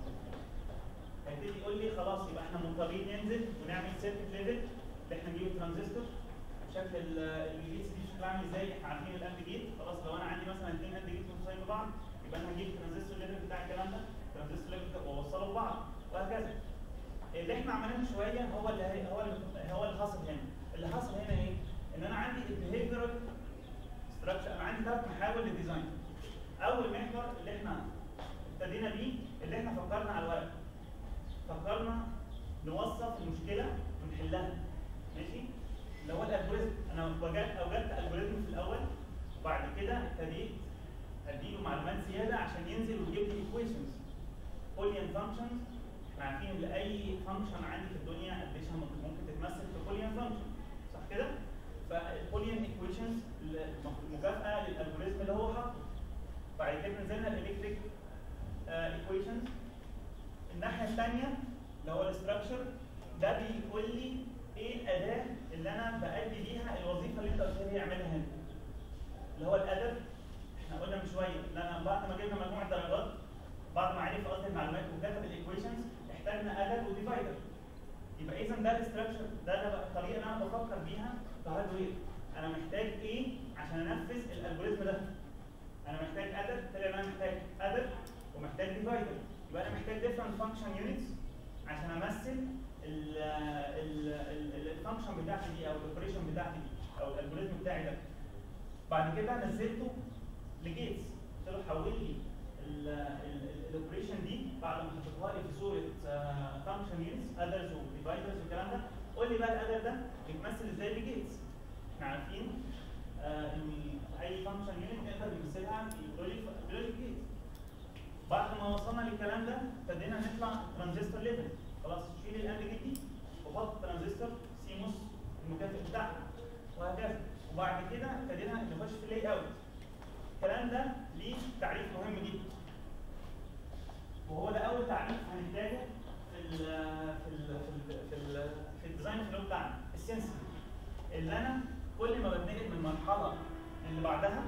S1: هيبتدي يقول لي خلاص يبقى احنا مضطرين ننزل ونعمل سيركت ليفل اللي احنا نجيب الترانزستور بشكل الجيتس دي شكلها عامل ازاي احنا عارفين الاند جيت خلاص لو انا عندي مثلا اثنين اند جيت متصلين ببعض يبقى انا هجيب الترانزستور ليفل بتاع الكلام ده الترانزستور ليفل واوصله ببعض وهكذا اللي احنا عملناه شويه هو اللي هي هو اللي هو اللي حاصل هنا اللي حاصل هنا ايه؟ ان انا عندي البيهيفيرال ستراكشر انا عندي ثلاث محاور للديزاين اول محور اللي احنا ابتدينا بيه اللي احنا فكرنا على الورق فكرنا نوصف المشكله ونحلها ماشي اللي هو الالجوريزم انا وجدت اوجدت الجوريزم في الاول وبعد كده ابتديت اديله معلومات زياده عشان ينزل ويجيب لي ايكويشنز بوليان فانكشنز احنا عارفين ان اي فانكشن عندي في الدنيا اديشن ممكن تتمثل في بوليان فانكشن صح كده؟ فالبوليان ايكويشنز مكافاه للالجوريزم اللي هو حاطه بعد كده نزلنا الالكتريك ايكويشنز الناحيه الثانيه اللي هو الاستراكشر ده بيقول لي ايه الاداه اللي انا بادي بيها الوظيفه اللي انت قلت لي اعملها هنا اللي هو الادب احنا قلنا من شويه ان انا بعد ما جبنا مجموعه درجات بعد ما عرف قصد المعلومات وكتب الايكويشنز احتاجنا ادب وديفايدر يبقى اذا ده الاستراكشر ده ده الطريقه اللي انا بفكر بيها في هاردوير انا محتاج ايه عشان انفذ الالجوريزم ده انا محتاج ادب طلع انا محتاج ادب ومحتاج ديفايدر يبقى انا محتاج ديفرنت فانكشن يونتس عشان امثل الفانكشن بتاعتي دي او الاوبريشن بتاعتي دي او الالجوريزم بتاعي ده بعد كده نزلته لجيتس قلت له حول لي الاوبريشن دي بعد ما حطيتها لي في صوره فانكشن يونتس ادرز وديفايدرز والكلام ده قول لي بقى الادر ده بيتمثل ازاي بجيتس احنا عارفين آه ان اي فانكشن يونت نقدر نمثلها بلوجيك بلوجيك جيت بعد ما وصلنا للكلام ده ابتدينا نطلع ترانزستور ليفل خلاص شيل الاند جيت دي وحط ترانزستور سيموس المكافئ بتاعها وهكذا وبعد كده ابتدينا نخش في اللاي اوت الكلام ده ليه تعريف مهم جدا وهو ده اول تعريف هنحتاجه في ال في ال في ال في, ال في الديزاين فلو بتاعنا السنسور اللي انا كل ما بتنقل من مرحله اللي بعدها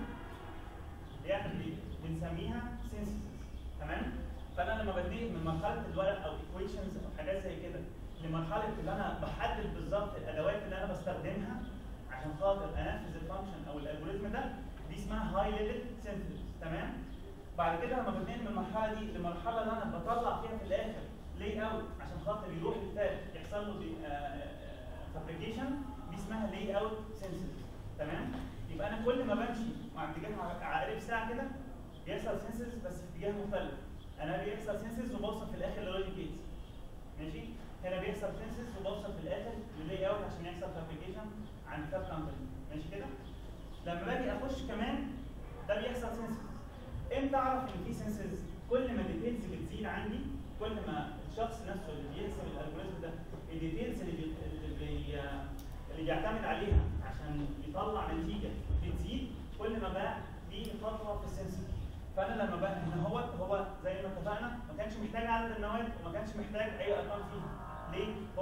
S1: يعني بنسميها سنسورز تمام فانا لما بنتقل من مرحله الورق او ايكويشنز او حاجات زي كده لمرحله اللي انا بحدد بالظبط الادوات اللي انا بستخدمها عشان خاطر انفذ الفانكشن او الالجوريزم ده دي اسمها هاي ليفل سنسورز تمام بعد كده لما بنتقل من المرحله دي للمرحله اللي انا بطلع فيها في الاخر لاي اوت عشان خاطر يروح للتالت يحصل له فابريكيشن دي اسمها لاي اوت سنسورز تمام يبقى انا كل ما بمشي مع اتجاه عقارب ساعه كده بيحصل سنسورز بس في اتجاه مختلف انا بيحصل سنسورز وبوصل في الاخر للوجيك جيتس ماشي هنا بيحصل سنسورز وبوصل في الاخر للاي اوت عشان يحصل فابريكيشن عند كاب كامباني ماشي كده لما باجي اخش كمان ده بيحصل سنسورز امتى اعرف ان في سنسورز كل ما الديتيلز بتزيد عندي كل ما الشخص نفسه اللي بيرسم الالجوريزم ده الديتيلز اللي بي... اللي, بي... اللي بيعتمد عليها عشان يطلع نتيجه بتزيد كل ما بقى دي خطوه في السنسور فانا لما بقى هنا هو زي ما اتفقنا ما كانش محتاج عدد النواه وما كانش محتاج اي ارقام فيها ليه؟ هو بيقول لي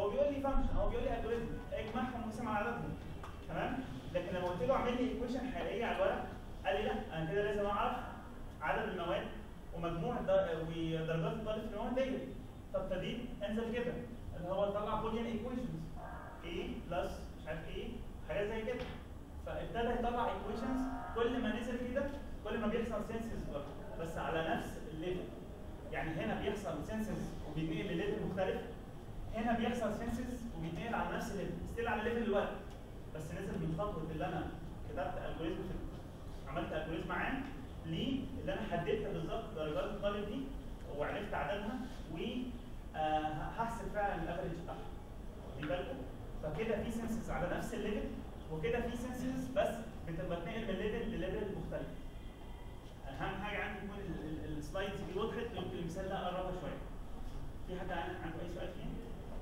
S1: فانكشن هو بيقول لي الجوريزم اجمعهم واقسم على عددهم تمام لكن لما قلت له اعمل لي ايكويشن حقيقيه على الورق قال لي لا انا كده لازم اعرف عدد المواد ومجموع در- ودرجات الطالب في المواد ديت فابتديت انزل كده اللي هو طلع بوليان ايكويشنز A بلس مش عارف ايه حاجات زي كده فابتدى يطلع ايكويشنز كل ما نزل كده كل ما بيحصل سينسز برضه بس على نفس الليفل يعني هنا بيحصل سينسز وبيتنقل لليفل مختلف هنا بيحصل سينسز وبيتنقل على نفس الليفل ستيل على ليفل الورق بس نزل من خطوه اللي انا كتبت الجوريزم في عملت الجوريزم معاه ليه اللي انا حددت بالظبط درجات الطالب دي وعرفت عددها وهحسب فعلا الافريج بتاعها واخدين بالكم فكده في سنسز على نفس الليفل وكده في سنسز بس بتبقى بتنقل من ليفل لليفل مختلف اهم حاجه عندي يكون ال- ال- السلايدز دي وضحت يمكن المثال ده اقربها شويه في حد عن- عنده اي سؤال فيه؟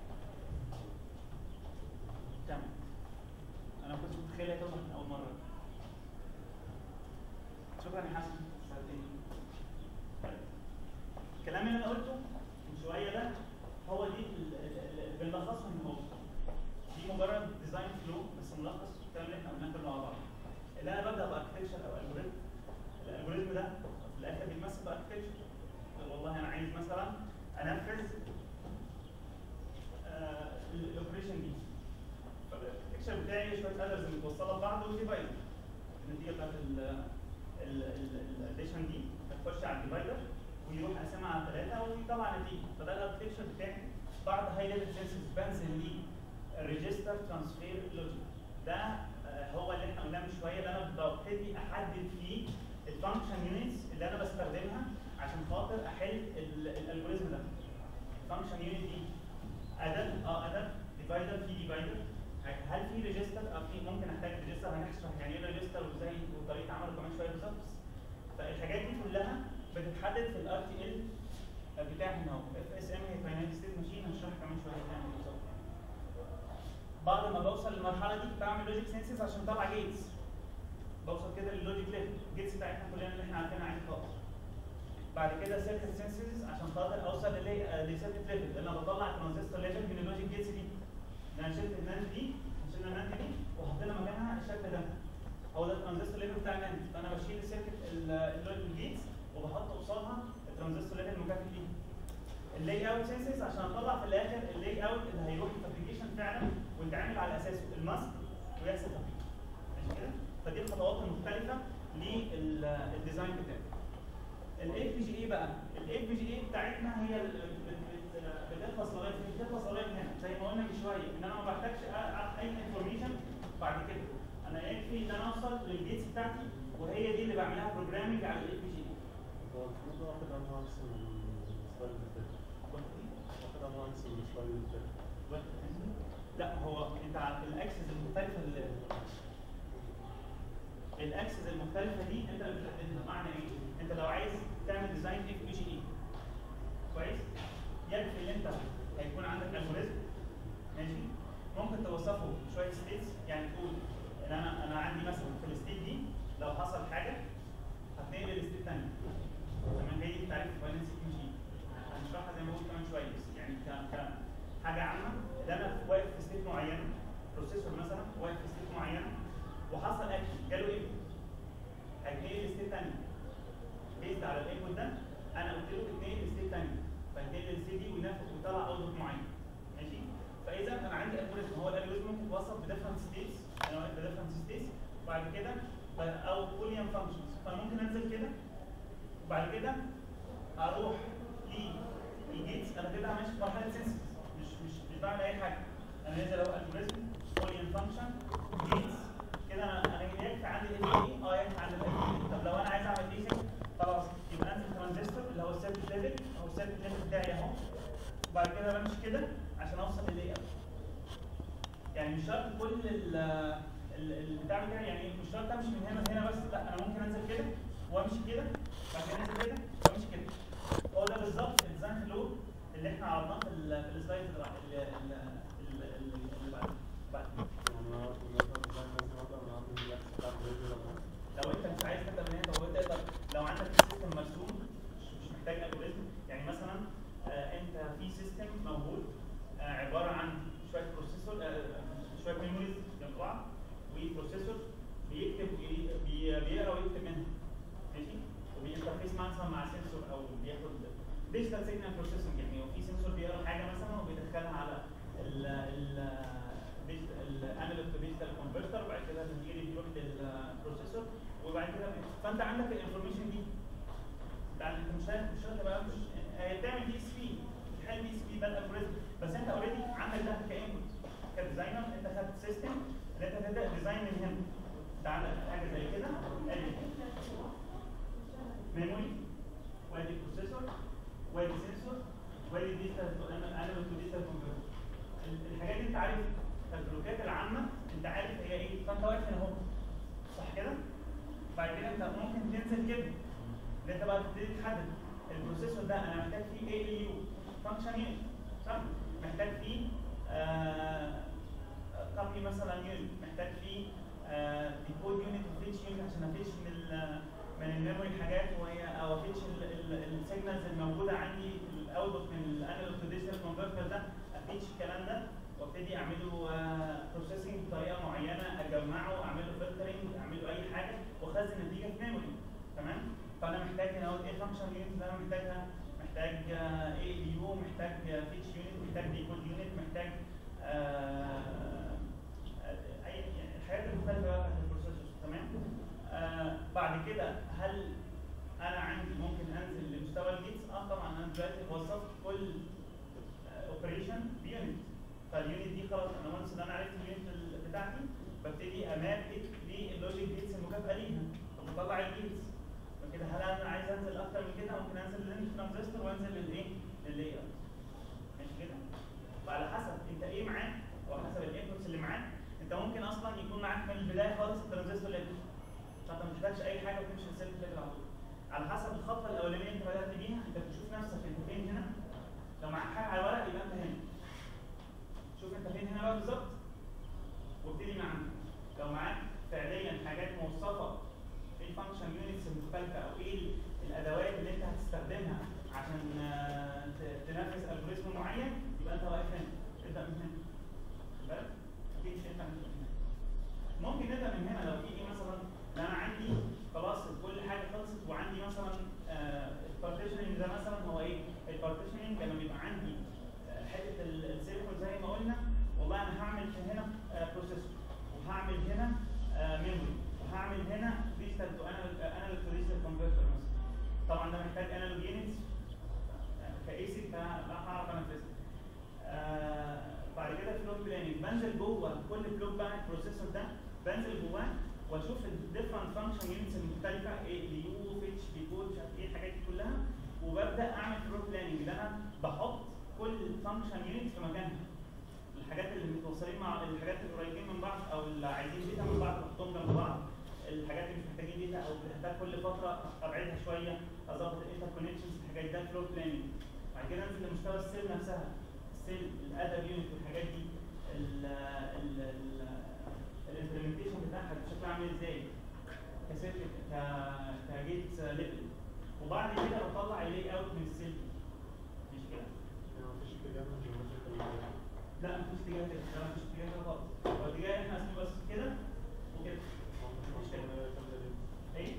S1: تمام انا كنت متخيل هتوضح من اول مره شكرا يا حسن ساعدتني طيب. الكلام اللي انا قلته من شويه ده هو دي ال- ال- ال- بالملخص من هو دي مجرد ديزاين فلو بس ملخص الكلام اللي احنا قلناه كله مع بعض اللي انا ببدا باركتكشر او الجوريزم الالجوريزم ده في الاخر بيتمثل باركتكشر والله انا عايز مثلا انفذ الاوبريشن دي فالاركتكشر بتاعي شويه ادرز متوصله ببعض وديفايدر النتيجه بتاعت الاديشن دي هتخش على الديفايدر ويروح قاسمها على ثلاثه ويطلع نتيجه فده الاركتكشر بتاعي بعد هاي ليفل سنسز بنزل ليه الريجستر ترانسفير لوجيك ده آه، هو اللي احنا قلناه من شويه اللي انا ببتدي احدد فيه الفانكشن يونتس اللي انا بستخدمها عشان خاطر احل الالجوريزم ده الفانكشن يونت دي ادب اه ادب ديفايدر في ديفايدر هل في ريجستر اه في ممكن احتاج ريجستر هنشرح يعني ايه ريجستر وازاي وطريقه عمله كمان شويه بالظبط فالحاجات دي كلها بتتحدد في الار تي ال بتاعي هنا اهو اف اس ام هي فاينانس ستيت ماشين هنشرح كمان شويه بتعمل ايه بالظبط بعد ما بوصل للمرحله دي بعمل لوجيك سينسز عشان اطلع جيتس بوصل كده للوجيك ليفل الجيتس بتاعتنا كلنا اللي احنا عارفينها عادي خالص بعد كده سيركت سينسز عشان خاطر اوصل لسيركت ليفل انا بطلع ترانزستور ليفل من اللوجيك جيتس دي إن انا شلت الناند دي شلنا الناند دي وحطينا مكانها الشكل ده هو ده الترانزستور ليفل بتاع الناند فانا بشيل السيركت اللوجيك جيتس وبحط قصادها الترانزستور ليفل المكافئ ليه اللاي اوت سينسز عشان اطلع في الاخر اللاي اوت اللي هيروح الفابريكيشن فعلا ويتعمل على اساسه الماسك ويحصل فابريكيشن ماشي كده فدي الخطوات المختلفه للديزاين بتاعي الاف بي جي اي بقى الاف بي جي اي بتاعتنا هي ال- بت- بت- بتخلص لغايه فين؟ بتخلص لغايه هنا زي ما قلنا من شويه ان انا ما بحتاجش أ- أ- اي انفورميشن بعد كده انا يكفي ان انا اوصل للجيتس بتاعتي وهي دي اللي بعملها بروجرامنج على الاف بي جي اي
S2: هو المفروض واخد انواع احسن من السلايد اللي فات واخد انواع احسن من السلايد اللي فات
S1: لا هو انت على الاكسس المختلفه اللي الاكسس المختلفه دي انت اللي بتحددها معنى ايه؟ انت لو عايز تعمل ديزاين اف بي جي اي كويس؟ يكفي ان انت هيكون عندك الجوريزم ماشي؟ ممكن توصفه شويه ستيتس يعني تقول ان انا انا عندي مثلا في الستيت دي لو حصل حاجه هتنقل للستيت ثانيه تمام هي دي تعريف الفاينانس ماشين هنشرحها زي ما قلت كمان شويه بس يعني ك ك حاجه عامه ان انا واقف في ستيت معينه بروسيسور مثلا واقف في ستيت معينه وحصل اكشن جاله ايه؟ هيتنقل لستيت ثانيه بيزد على الانبوت ده انا قلت له تتنقل لستيت ثانيه فيتنقل للستيت دي وينفذ ويطلع اوتبوت معين ماشي فاذا انا عندي الجوريزم هو الالجوريزم ممكن يتوصف بديفرنت ستيتس انا واقف بديفرنت ستيتس وبعد كده ب- او بوليان فانكشنز فممكن انزل كده وبعد كده اروح للجيتس انا كده ماشي في مرحله سنسز مش مش مش بعمل اي حاجه انا نازل اهو الجوريزم بوليان فانكشن جيتس كده انا انا يكفي عندي ال اي اه يكفي عندي ال اي طب لو انا عايز اعمل ايسنج خلاص يبقى انزل ترانزستور اللي هو السيركت ليفل او السيركت ليفل بتاعي اهو وبعد كده بمشي كده عشان اوصل للاي اوت يعني مش شرط كل ال ال- البتاع بتاعي يعني مش شرط امشي من هنا لهنا بس لا انا ممكن انزل كده وامشي كده بعد كده انزل كده وامشي كده هو ده بالظبط الديزاين فلو اللي احنا عرضناه في ال- في السلايد اللي بعد ال- ال- ال- ال- اللي بعد بعد
S2: يعني انا مثلا ديزاين لازم ابدا من عند الاكس بتاع الريديو لما
S1: لو انت مش عايز تبدا من هنا طب تقدر لو عندك سيستم مرسوم مش مش محتاج الجوريزم يعني مثلا آه انت في سيستم موجود آه عباره عن شويه لازم يجي يروح للبروسيسور وبعد كده فانت عندك الانفورميشن دي انت عندك مش مش شرط بقى مش هي بتعمل دي اس بي تحل دي اس بي ده الالجوريزم بس انت اوريدي عندك ده كانبوت كديزاينر انت خدت سيستم ان انت تبدا ديزاين من هنا انت عندك حاجه زي كده ادي ميموري وادي بروسيسور وادي سنسور وادي ديجيتال انالوج تو ديجيتال كونفرتر الحاجات دي انت عارف البلوكات العامه انت عارف هي ايه فانت واقف هنا اهو صح كده بعد كده انت ممكن تنزل كده ان انت بقى تبتدي تحدد البروسيسور ده انا محتاج فيه ايه ال يو فانكشن يونت صح محتاج فيه كوبي مثلا يونت محتاج فيه ديكود يونت وفيتش يونت عشان افيتش من ال من الميموري حاجات وهي او افيتش السيجنالز الموجوده عندي في الاوتبوت من الانالوج تو ديجيتال كونفرتر ده افيتش الكلام ده وابتدي اعمل له بروسيسنج بطريقه معينه اجمعه اعمل له فلترنج اعمل له اي حاجه واخزن النتيجه في ميموري تمام فانا محتاج هنا اقول ايه فانكشن يونت اللي انا محتاجها محتاج ايه ال يو محتاج فيتش يونت محتاج ديكود يونت محتاج آه، اي يعني الحاجات المختلفه بقى بتاعت البروسيسور تمام آه بعد كده هل انا عندي ممكن انزل لمستوى الجيتس اه طبعا انا دلوقتي وصفت كل اوبريشن بيونت فاليونت دي خلاص انا وانس ان انا عرفت اليونت ال- بتاعتي ببتدي اماب للوجيك جيتس المكافئه ليها فبطلع الجيتس فكده هل انا عايز انزل اكتر من كده ممكن انزل للترانزستور وانزل للايه؟ للاي اوت ماشي كده؟ فعلى حسب انت ايه معاك او حسب الانبوتس اللي معاك انت ممكن اصلا يكون معاك من البدايه خالص الترانزستور ليفل فانت ما محتاجش اي حاجه وتمشي السيلف ليفل على طول على حسب الخطوه الاولانيه انت بدات بيها انت بتشوف نفسك انت فين هنا لو معاك حاجه على الورق يبقى انت هنا شوف انت فين هنا بقى بالظبط وابتدي مع لو معاك فعليا حاجات موصفه ايه الفانكشن يونتس المختلفه او ايه ال- الادوات اللي انت هتستخدمها عشان آه، ت- تنفذ الجوريزم معين يبقى انت واقف هنا ابدا من هنا خد بالك اكيد مش هينفع نبدا من هنا ممكن نبدا من هنا لو في ايه مثلا لو انا عندي خلاص كل حاجه خلصت وعندي مثلا البارتيشننج ده مثلا هو ايه؟ البارتيشننج لما بيبقى عندي آه، حته ال- السيليكون زي ما قلنا والله انا هعمل في هنا بروسيسور وهعمل هنا ميموري وهعمل هنا ديجيتال تو انالوج تو ديجيتال كونفرتر مثلا طبعا ده محتاج انالوج يونتس كايسك فهعرف انفذها آه، بعد كده فلوت بلاننج بنزل جوه كل بلوك بقى البروسيسور ده بنزل جواه واشوف الديفرنت فانكشن يونتس المختلفه ايه اليو فيتش ديكود مش عارف ايه الحاجات دي كلها وببدا اعمل فلوت بلاننج اللي انا بحط كل فانكشن يونت في مكانها الحاجات اللي متوصلين مع الحاجات اللي قريبين من بعض او اللي عايزين داتا من بعض بحطهم جنب بعض الحاجات اللي مش محتاجين داتا او بتحتاج كل فتره ابعدها شويه اظبط الانتر كونكشنز الحاجات ده فلوت بلاننج بعد كده انزل لمستوى السيل نفسها السيل الادب يونت والحاجات دي الامبلمنتيشن بتاعها بشكل عامل ازاي كسيركت ك كجيت ليفل وبعد كده بطلع اللاي اوت من السيل مش كده
S2: يعني مفيش اتجاه من الجيومتريكال
S1: لا مفيش اتجاه كده لا مفيش اتجاه كده خالص هو اتجاه احنا قاسمين بس كده وكده مفيش كده ايه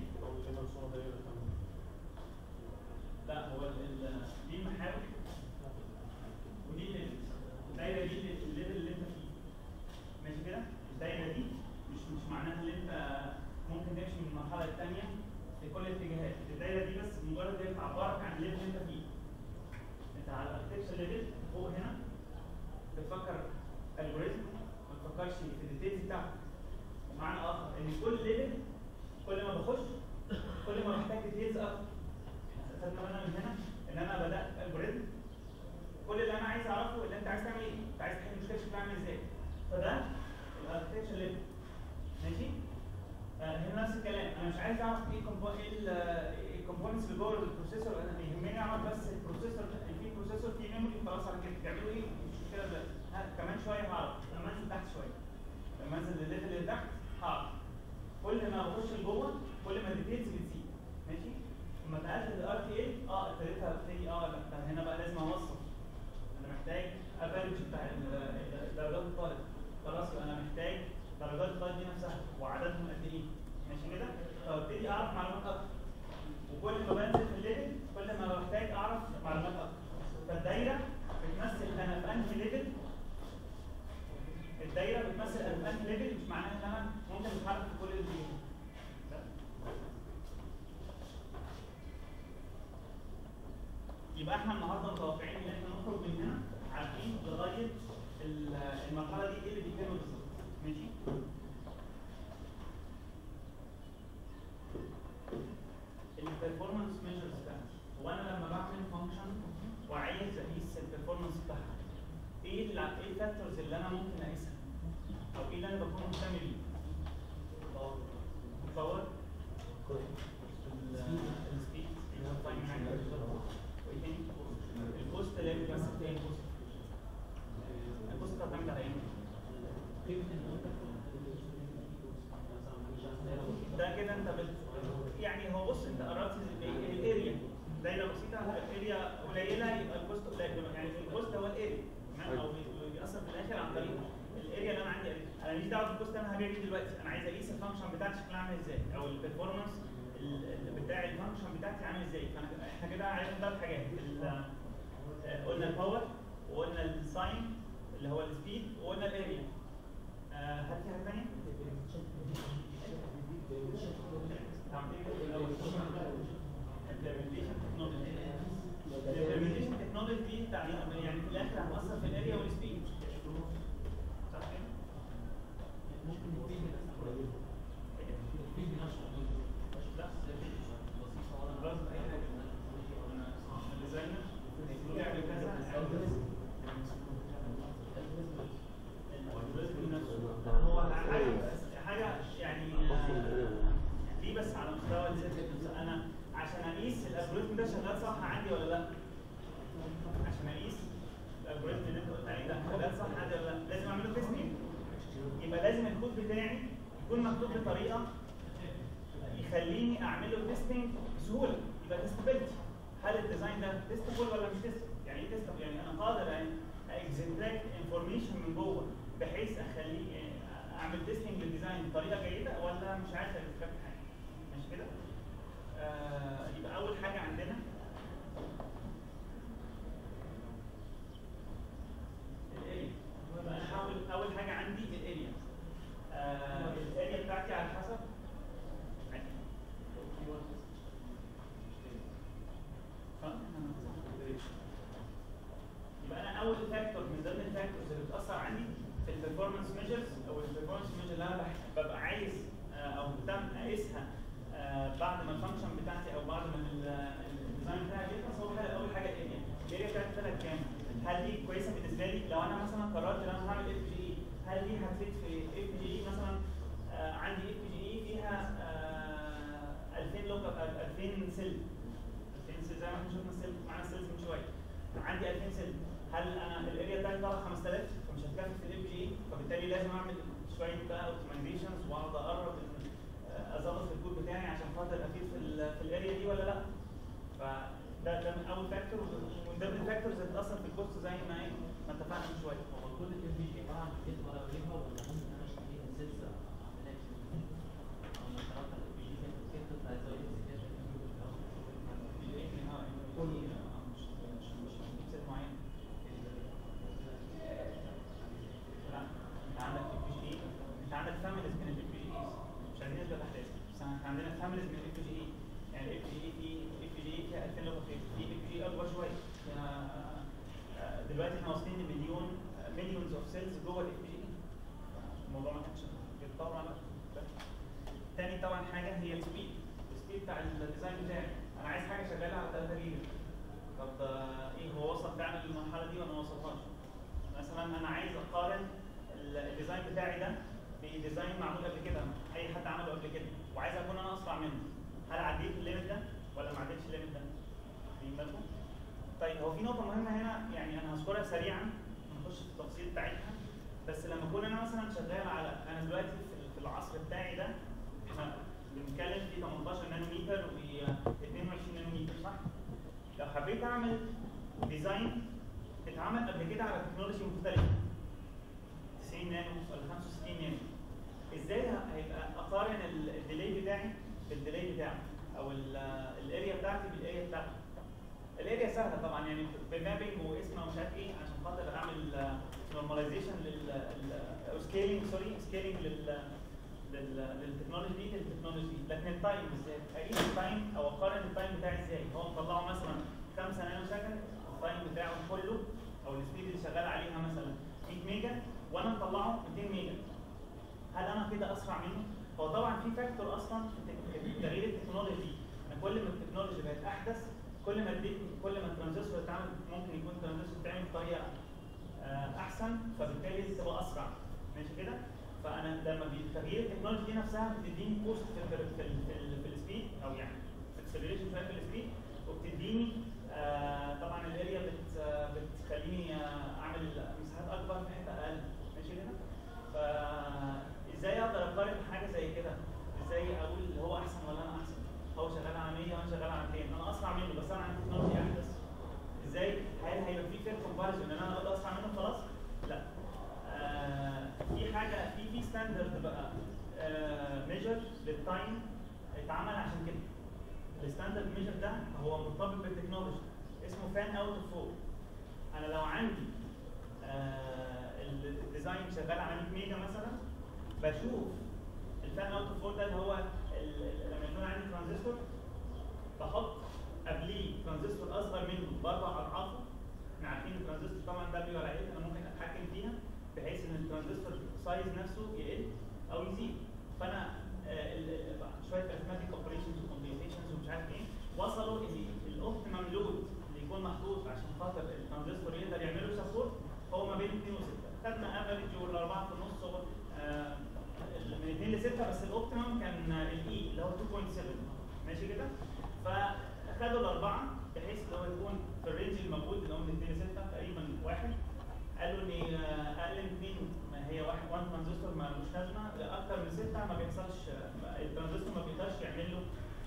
S1: لا هو ال- ال- دي المحاور ودي الليفل الدايره دي اللي- الليفل اللي انت فيه ماشي كده الدايره دي مش مش معناها ان انت ممكن تمشي من المرحله الثانيه في كل الاتجاهات الدايره دي بس مجرد هي بتعبرك عن الليفل اللي انت فيه انت على الاركتكشر ليفل فوق هنا بتفكر الجوريزم ما تفكرش في الديتيلز بتاعته بمعنى اخر ان كل ليفل كل ما بخش كل ما محتاج ديتيلز اكتر خدنا بالنا من هنا ان انا بدات الجوريزم كل اللي انا عايز اعرفه اللي انت عايز تعمل ايه انت عايز تحل مشكله شكلها عامل ازاي فده الاركتكشر ليفل ماشي آه، هنا نفس الكلام انا مش عايز اعرف ايه كومبو ايه الكومبوننتس اللي جوه البروسيسور انا يهمني اعرف بس البروسيسور في بروسيسور في ميموري خلاص على كده بيعملوا ايه مش مشكله دلوقتي ها، كمان شويه هعرف لما انزل تحت شويه لما انزل للليفل اللي تحت هعرف كل ما بخش لجوه كل ما الديتيلز بتزيد ماشي لما اتنقلت للار تي اي اه ابتديت ابتدي اه لا ده هنا بقى لازم اوصل انا محتاج افرج بتاع ال- ال- درجات الطالب خلاص يبقى انا محتاج درجات الطالب دي نفسها وعددهم قد ايه ماشي كده فابتدي اعرف معلومات اكتر وكل ما بنزل في الليفل كل ما بحتاج اعرف معلومات اكتر فالدايره بتمثل انا في انهي ليفل الدايره بتمثل انهي ليفل مش معناها ان انا ممكن اتحرك في كل الاتجاهات يبقى احنا النهارده متوقعين ان احنا نخرج من هنا عارفين لغايه ال- المرحله دي ايه اللي بيتكلم بالظبط ماشي البرفورمانس ميجرز بتاعتي هو انا لما بعمل فانكشن وعايز اقيس البرفورمانس بتاعها ايه ال ايه الفاكتورز اللي انا ممكن اقيسها او ايه اللي انا بكون مهتم بيه باور السبيد التايم وايه تاني الكوست اللي هي بتمثل فين الكوست بتعتمد على ايه ده كده انت بت... يعني هو بص انت قربت ال- الاريا دايره بسيطه الاريا قليله يبقى الكوست قليل يعني الكوست هو الاريا تمام او بي- بيأثر في الاخر عن طريق الاريا اللي انا عندي اريا انا ماليش دعوه بالكوست انا هبيع بيه دلوقتي انا عايز اقيس الفانكشن بتاعتي شكلها عامل ازاي او البرفورمانس بتاع الفانكشن بتاعتي عامل ازاي فانا احنا كده عرفنا ثلاث حاجات ال- آه، قلنا الباور وقلنا الساين اللي هو السبيد وقلنا الاريا آه، هل في حاجه ثانيه؟ الامبلمنتيشن تكنولوجي دي يعني يعني في الاخر هتأثر في الاريا والسبيد صح كده؟ لا خلاص اي حاجه الديزاينر يعمل كذا الالجوريزم نفسه هو حاجه حاجه يعني دي بس على مستوى السيركت انا عشان اقيس الالجوريزم ده شغال صح عندي ولا لا عشان اقيس الالجوريزم اللي انت قلت عليه ده شغال صح عندي ولا لا لازم اعمل له تيستنج يبقى لازم الكود بتاعي يكون مكتوب بطريقه يخليني اعمل له تيستنج بسهوله يبقى تستابيلتي هل الديزاين ده تيستبل ولا مش تيستبل يعني ايه تيستبل يعني انا قادر اكزتراكت انفورميشن من جوه بحيث اخليه آه، اعمل تيستنج للديزاين بطريقه جيده ولا مش عارف اكزتراكت حاجه مش كده آه يبقى اول حاجه عندنا الاريا يبقى انا هعمل اول حاجه عندي الاريا آه الاريا بتاعتي على حسب يبقى انا اول فاكتور من ضمن الفاكتورز اللي بتاثر عندي في البرفورمانس ميجرز او البرفورمانس ميجر اللي انا بح- ببقى عايز آه، او مهتم اقيسها آه، بعد ما الفانكشن بتاعتي او بعد ما ال- الديزاين بتاعي بيخلص هو حاجة- اول حاجه الاريا الاريا بتاعتي طلعت كام؟ هل دي كويسه بالنسبه لي؟ لو انا مثلا قررت ان انا هعمل اف جي اي هل دي هتفيد في اف جي اي مثلا آه، عندي اف جي اي فيها آه، 2000 لوك 2000 سيل 2000 سيل زي ما احنا شفنا السيل معانا سيلز من شويه عندي 2000 سيل هل انا الاريا بتاعتي طالعه 5000 فمش هتكفي في الاف جي فبالتالي لازم اعمل شويه بقى اوبتمايزيشنز واقعد اقرب ال- آه، اظبط في الكود بتاعي عشان خاطر افيد في ال- في الاريا دي ولا لا فده ده من اول فاكتور وده من الفاكتورز اللي بتاثر في الكوست زي ما ايه ما اتفقنا من شويه
S3: هو كل ال بي جي عباره عن كيت ولا غيرها ولا ممكن انا اشتريها سيلز اعملها او لو اشتريت ال بي جي كانت كيت بتاعت زي
S1: كل مش مش مش مش معين لا انت عندك اف جي اي انت عندك فاميليز من الاف جي اي مش عايزين نبدا احداث بس احنا عندنا فاميليز من الاف جي اي يعني الاف جي اي في اف جي اي فيها 2000 لغه في في اف جي اي اكبر شويه فيها آه، دلوقتي احنا واصلين لمليون مليونز اوف سيلز جوه الاف جي اي الموضوع ما كانش بيتطور على ده. تاني طبعا حاجه هي السبيد السبيد بتاع الديزاين بتاعي انا عايز حاجه شغاله على 3 جيجا طب آه، ايه هو وصل فعلا للمرحله دي ولا ما وصلهاش مثلا انا عايز اقارن ال- الديزاين بتاعي ده بديزاين معمول قبل كده اي حد عمله قبل كده وعايز اكون انا اسرع منه هل عديت الليمت ده ولا ما عديتش الليمت ده واخدين بالكم طيب هو في نقطه مهمه هنا يعني انا هذكرها سريعا نخش في التفاصيل بتاعتها بس لما اكون انا مثلا شغال على انا دلوقتي في في العصر بتاعي ده احنا بنتكلم في 18 نانومتر و 22 نانومتر صح؟ لو حبيت اعمل ديزاين اتعمل قبل كده على تكنولوجي مختلفه 90 نانو ولا 65 نانو ازاي ه- هيبقى اقارن ال- الديلي بتاعي بالديلي بتاعه او ال- الاريا بتاعتي بالاريا بتاعته الاريا سهله طبعا يعني بمابنج واسم ومش عارف ايه عشان خاطر اعمل نورماليزيشن لل ال- او سكيلينج سوري سكيلينج لل لل للتكنولوجي دي للتكنولوجي دي لكن التايم ازاي؟ اقيس التايم او اقارن التايم بتاعي ازاي؟ هو مطلعه مثلا 5 نانو سكند التايم بتاعه كله او السبيد اللي شغال عليها مثلا 100 ميجا وانا مطلعه 200 ميجا هل انا كده اسرع منه؟ هو طبعا في فاكتور اصلا في تك- تغيير التكنولوجي دي ان كل ما التكنولوجي بقت احدث كل ما اديت كل ما الترانزستور اتعمل ممكن يكون الترانزستور اتعمل بطريقه آه، احسن فبالتالي تبقى اسرع ماشي كده؟ فانا لما تغيير التكنولوجي دي نفسها بتديني بوست في ال في ال في, ال في السبيد او يعني اكسلريشن شويه في السبيد وبتديني آه طبعا الاريا بت آه، بتخليني آه، اعمل مساحات اكبر في حته اقل ماشي كده؟ فازاي اقدر اقارن حاجه زي كده؟ ازاي اقول هو احسن ولا انا احسن؟ هو شغال على 100 وانا شغال على 200 انا اسرع منه بس انا عندي تكنولوجي احدث ازاي هل هيبقى في فير كومباريزون ان انا اقدر اسرع منه خلاص؟ لا آه في حاجه في في ستاندرد بقى ميجر للتايم اتعمل عشان كده الستاندرد ميجر ده هو مرتبط بالتكنولوجي اسمه فان اوت اوف فور انا لو عندي آه الديزاين شغال على 100 ميجا مثلا بشوف الفان اوت اوف فور ده اللي هو ال- ال- لما يكون عندي ترانزستور بحط قبليه ترانزستور اصغر منه باربع اضعافه احنا عارفين الترانزستور طبعا دبليو على ال انا ممكن اتحكم فيها بحيث ان الترانزستور سايز نفسه يقل او يزيد فانا آه، ال- ال- شويه arithmetic اوبريشنز وكمبيوتيشنز ومش عارف ايه وصلوا ان الاوبتيمم لود اللي يكون محطوط عشان خاطر الترانزستور يقدر يعمل له سبورت هو ما بين 2 و 6 خدنا افريج والاربعه في النص هو آه، من 2 ل 6 بس الاوبتيمم كان الاي اللي هو 2.7 ماشي كده فاخدوا الاربعه بحيث ان هو يكون في الرينج الموجود اللي هو من 2 ل 6 تقريبا واحد قالوا ان آه، اقل من 2 ما هي واحد وان ترانزستور ما ملوش لازمه اكتر من 6 ما بيحصلش آه، الترانزستور ما بيقدرش يعمل له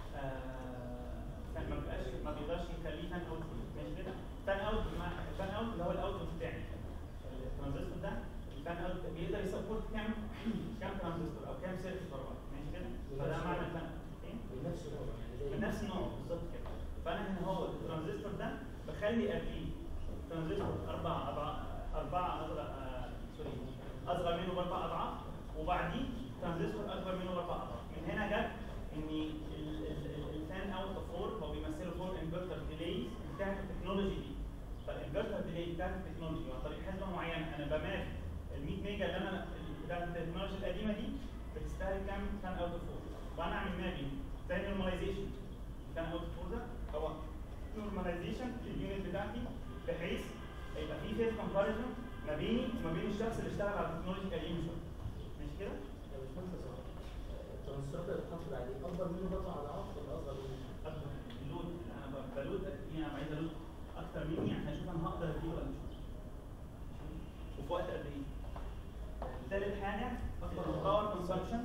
S1: آه، ما بيبقاش ما بيقدرش يخليه فان اوت ماشي كده فان اوت فان اوت اللي هو الاوتبوت بتاعي الترانزستور ده الفان اوت بيقدر يسبورت كام كام ترانزستور او كام سيركت ورا بعض ماشي كده فده معنى الفان ايه
S4: بنفس النوع يعني زي
S1: من نفس النوع بالظبط كده فانا هنا هو الترانزستور ده بخلي قبليه ترانزستور اربع اضعاف اربعه اصغر آه سوري اصغر منه باربع اضعاف وبعديه ترانزستور اكبر منه باربع اضعاف من هنا جت ان الفان اوت اوف 4 هو بيمثلوا 4 انفرتر ديليز بتاعت التكنولوجي دي فالانفرتر ديلي بتاعت التكنولوجي عن طريق حسبه معينه انا بمارس ال 100 ميجا اللي انا بتاعت التكنولوجي القديمه دي بتستهلك كام فان اوت اوف 4 وانا اعمل مابينج تاني نورماليزيشن كان اوت اوف ده هو نورماليزيشن لليونت بتاعتي بحيث يبقى في فيس كومباريزون ما بيني وما بين الشخص اللي اشتغل على التكنولوجي القديم شويه ماشي كده؟
S4: يا باشمهندس صح. الترانزستورات اللي بتحط بعدين اكبر منه باربع اضعاف ولا اصغر منه؟
S1: اكتر اللود اللي انا ب- بلود قد ايه انا عايز الود اكتر مني عشان اشوف انا هقدر اديه ولا مش هقدر. وفي وقت قد ايه؟ ثالث حاجه الباور كونسبشن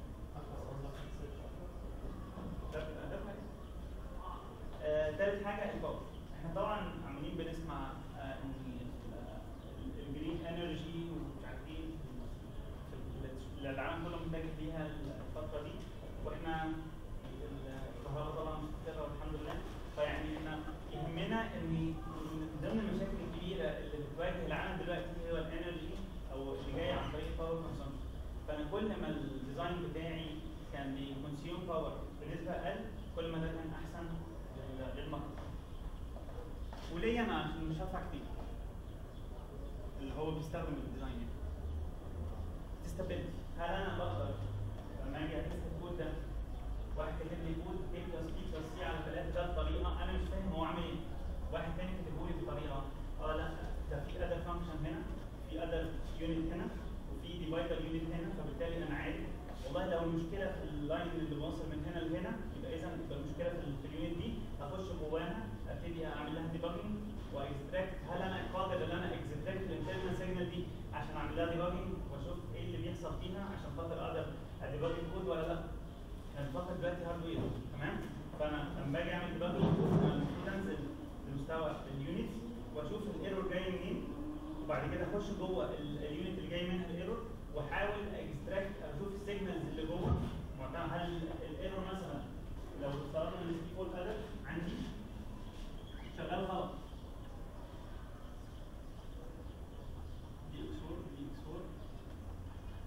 S1: ده ده كويس. آه، تالت حاجة الباور احنا طبعا عمالين بنسمع آه، ان ال- الجرين انرجي ومش عارف ايه في ال- العالم كله متجه ليها الفترة دي واحنا ال- الكهرباء طبعا مستقرة والحمد لله فيعني احنا يهمنا ان من ضمن المشاكل الكبيرة اللي بتواجه العالم دلوقتي هو الانرجي او اللي جاية عن طريق الباور كونسومشن فانا كل ما الديزاين بتاعي كان بيكونسيوم باور بنسبة اقل كل ما ده كان احسن لل- للماركت وليا انا عشان مش هدفع كتير اللي هو بيستخدم الديزاين يعني تستابيلتي هل انا بقدر لما اجي اكتب الكود ده واحد كاتب لي كود A بلس B بلس C على ثلاثة ده بطريقة أنا مش فاهم هو عامل إيه واحد تاني كاتبه لي بطريقة اه لا ده في أدر فانكشن هنا في أدر يونت هنا وفي ديفايدر يونت هنا فبالتالي أنا عارف والله لو المشكلة في اللاين اللي واصل من هنا لهنا يبقى إذا يبقى المشكلة في ال- في اليونت دي أخش جواها أبتدي أعمل لها ديباجنج واكستراكت هل أنا قادر إن أنا اكستراكت الانترنال سيجنال دي عشان أعمل لها ديباجنج وأشوف إيه اللي بيحصل فيها عشان خاطر أقدر أديباج الكود ولا لأ احنا بنفكر دلوقتي هاردوير تمام فانا لما باجي اعمل ديباج انا المفروض انزل لمستوى اليونت واشوف الايرور جاي منين وبعد كده اخش جوه ال- اليونت اللي جاي منها الايرور واحاول اكستراكت اشوف السيجنالز اللي جوه معتمد هل الايرور مثلا لو افترضنا ان في فول ادر عندي شغال غلط دي اكسور دي اكسور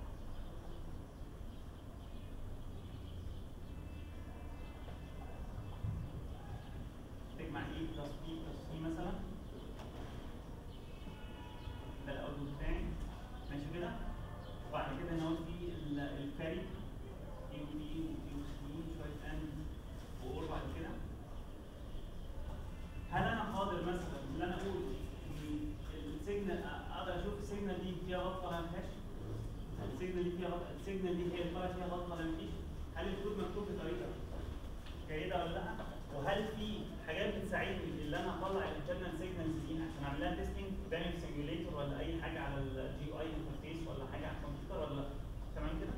S1: السيجنال دي فيها غلط السيجنال دي هي اللي طلعت فيها غلط ولا مفيش هل الكود مكتوب بطريقه جيده ولا لا وهل في حاجات بتساعدني ان انا اطلع الانترنال سيجنالز دي عشان اعمل لها تيستنج قدامي في سيميوليتور ولا اي حاجه على الجي اي انترفيس ولا حاجه على الكمبيوتر ولا لا تمام كده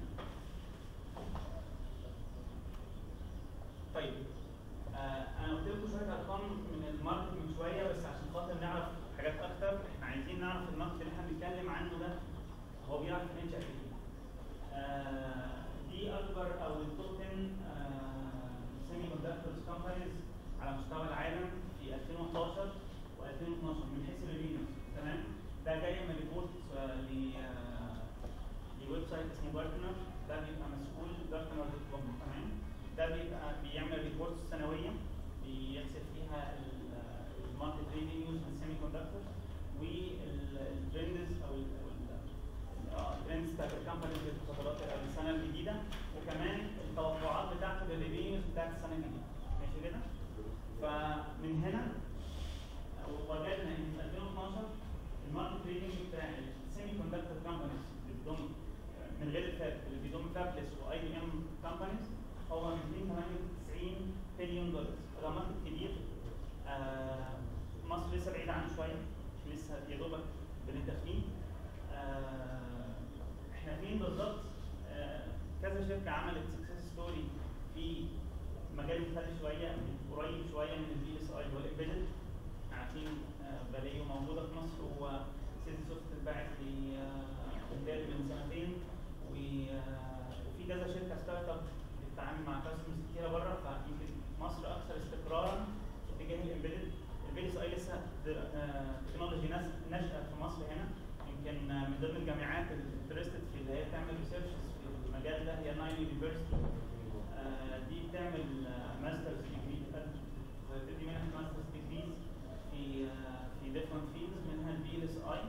S1: طيب آه انا قلت لكم شويه ارقام من الماركت من شويه بس عشان خاطر نعرف حاجات اكتر احنا عايزين نعرف الماركت اللي احنا بنتكلم عنه ده هو بيعرف ينشا قد ايه آه، دي اكبر او التوب 10 سيمي كوندكتورز كومبانيز على مستوى العالم في 2011 و2012 من حيث الريفينيوز تمام ده جاي من ريبورت آه، ل آه، لويب سايت اسمه جارتنر ده بيبقى مسؤول جارتنر دوت كوم تمام ده بيبقى بيعمل ريبورتس سنويه بيحسب فيها الماركت ريفينيوز من سيمي كوندكتورز والترندز او ال- أو ال- الترندز بتاعت الكامبانيز في الفترات السنه الجديده وكمان التوقعات بتاعته للريفينيوز بتاعت السنه الجديده ماشي كده؟ فمن هنا وجدنا ان في 2012 الماركت ريفينيو بتاع السيمي كوندكتور كامبانيز اللي بتضم من غير الفاب اللي بيضم فابلس واي بي ام كامبانيز هو 298 بليون دولار ده ماركت كبير آه مصر لسه بعيده عنه شويه لسه يا دوبك بنبدا فيه آه احنا فين بالظبط آه كذا شركه عملت سكسس ستوري في مجال مختلف شويه قريب شويه من البي اس اي اللي هو الامبيدد عارفين آه باليو موجوده في مصر وسيتي سوفت اتباعت لانتاج من سنتين و- آه، وفي كذا شركه ستارت اب بتتعامل مع كاستمرز كتيره بره فيمكن مصر اكثر استقرارا في اتجاه الامبيدد البي اس اي لسه تكنولوجي ناشئه في مصر هنا يمكن آه، من ضمن الجامعات الانترستد في اللي هي تعمل ريسيرش في المجال ده هي ناين يونيفرستي دي بتعمل ماسترز ديجري بتدي منها ماسترز ديجريز في آه، في ديفرنت فيلدز منها البي اس اي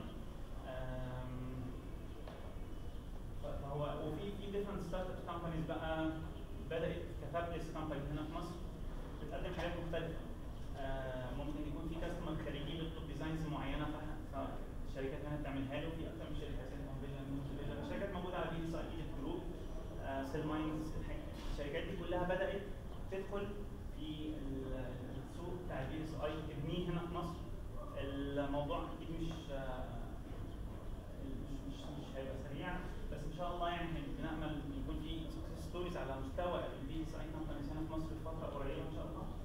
S1: فهو وفي في ديفرنت ستارت اب كومبانيز بقى بدات كفابلس كومباني هنا في مصر بتقدم حاجات مختلفه آه، ممكن يكون في كاستمر خارجي بيطلب ديزاينز معينه ف- فالشركات هنا بتعملها له في اكتر من شركه سيليكون فيجن فيجن الشركات موجوده على بي اس اي ايجيبت جروب سيل ماينز الشركات دي كلها بدات تدخل في ال- السوق بتاع البي اس اي تبنيه هنا في مصر الموضوع اكيد مش آه، مش مش مش هيبقى سريع بس ان شاء الله يعني بنامل يكون في سكسس ستوريز على مستوى البي اس اي كومبانيز هنا في مصر في فتره قريبه ان شاء الله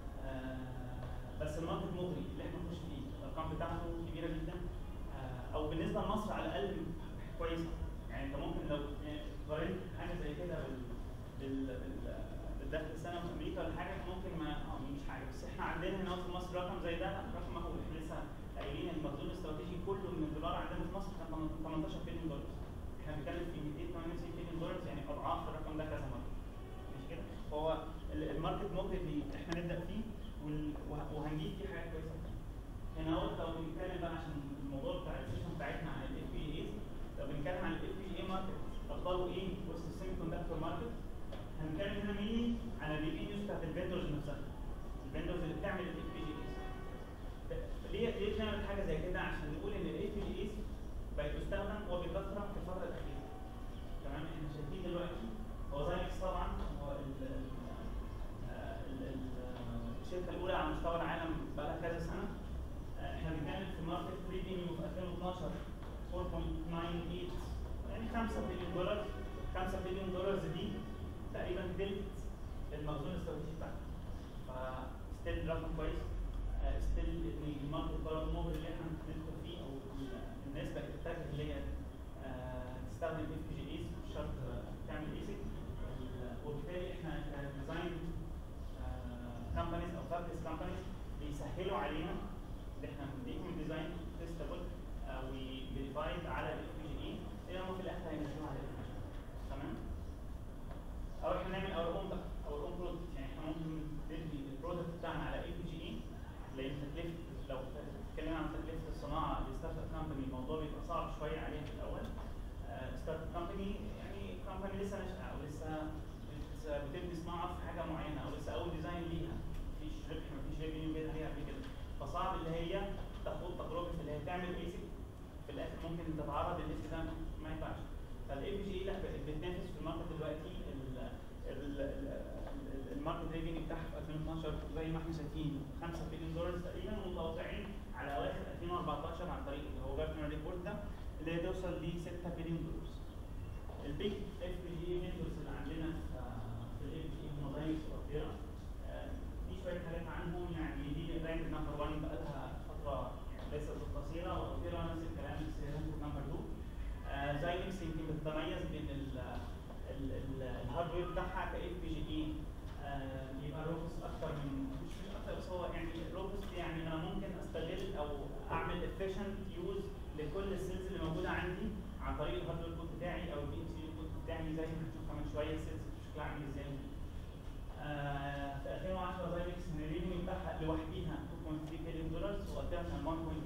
S1: آه، بس الماركت مغري اللي احنا بنخش فيه الارقام بتاعته كبيره جدا آه، او بالنسبه لمصر على الاقل كويسه يعني انت ممكن لو قارنت حاجه زي كده بال بال بال بالدخل السنوي في امريكا ولا حاجه ممكن ما اه مش حاجه بس احنا عندنا هنا في مصر رقم زي ده لا، رقم مهول احنا لسه قايلين ان المخزون الاستراتيجي كله من الدولار عندنا في مصر كان 18 بليون دولار احنا بنتكلم في 298 بليون دولار يعني اضعاف الرقم ده كذا مره مش كده هو ال- الماركت مغري اللي احنا نبدا فيه وال- وه- وهنجيب فيه حاجات كويسه هنا اهو لو بنتكلم بقى عشان الموضوع بتاع السيشن بتاعتنا عن الاف بي اي لو بنتكلم عن الاف بي اي ماركت اخباره ايه وسط السيمي كوندكتور ماركت هنتكلم هنا مين عن الريفينيوز بتاعت الفندرز نفسها الفندرز اللي بتعمل الاف بي ايز ليه ليه بنعمل حاجه زي كده عشان نقول ان الاف بي ايز بقت تستخدم وبكثره في الفتره الاخيره تمام احنا شايفين دلوقتي هو زايكس طبعا هو ال- ال- آه، ال- ال- الشركه الاولى على مستوى العالم بقى لها كذا سنه آه، احنا بنتكلم في ماركت ريفينيو في 2012 4.98 يعني 5 بليون دولار 5 بليون دولار دي تقريبا تلت المخزون الاستراتيجي بتاعنا فستيل رقم كويس ستيل ان الماركت قرار مغري اللي احنا ندخل فيه او ال- الناس بقت تتجه اللي هي آه، تستخدم اف بي جي ايز مش شرط آه، تعمل ايسك وبالتالي احنا كديزاين كمبانيز او فابلس كمبانيز بيسهلوا علينا ان احنا نديهم ديزاين تيستابل وفيريفايد على الاف بي جي اي اللي هم في الاخر هينزلوه على الاف تمام او احنا نعمل اور اون بقى اور اون برودكت يعني احنا ممكن ندي البرودكت بتاعنا على اي بي جي اي لان تكلفه لو اتكلمنا عن تكلفه الصناعه لستارت اب كومباني الموضوع بيبقى صعب شويه عليها في الاول ستارت اب كومباني يعني كومباني لسه ناشئه او لسه بت- بتبني صناعه في حاجه معينه او لسه اول ديزاين ليها مفيش ربح مفيش ريفينيو جاي عليها قبل كده فصعب اللي هي تاخد تجربه اللي هي تعمل بيسك في الاخر ممكن تتعرض للاسم ده ما ينفعش فالاي بي جي 6 بليون دولار البيج اف بي جي فيندورز اللي عندنا في الاف بي جي هم داينكس واوبيرا دي شويه حاجات عنهم يعني دي رانك نمبر 1 بقالها فتره يعني ليست قصيره واوبيرا نفس الكلام بس هي رانك نمبر 2 زاينكس يمكن بتتميز بين ال- ال- ال- الهاردوير بتاعها كاف بي جي اي يبقى روبوست اكتر من مش مش اكتر بس هو يعني روبوست يعني انا ممكن استغل او اعمل efficient يوز لكل السيلز اللي موجوده عندي عن طريق الهاردوير كود بتاعي او البي ام سي كود بتاعي زي ما هنشوف كمان شويه السيلز شكلها عامل ازاي آه، في 2010 زايلكس من الريفينيو بتاعها لوحديها 2.3 بليون دولار وقتها كان 1.8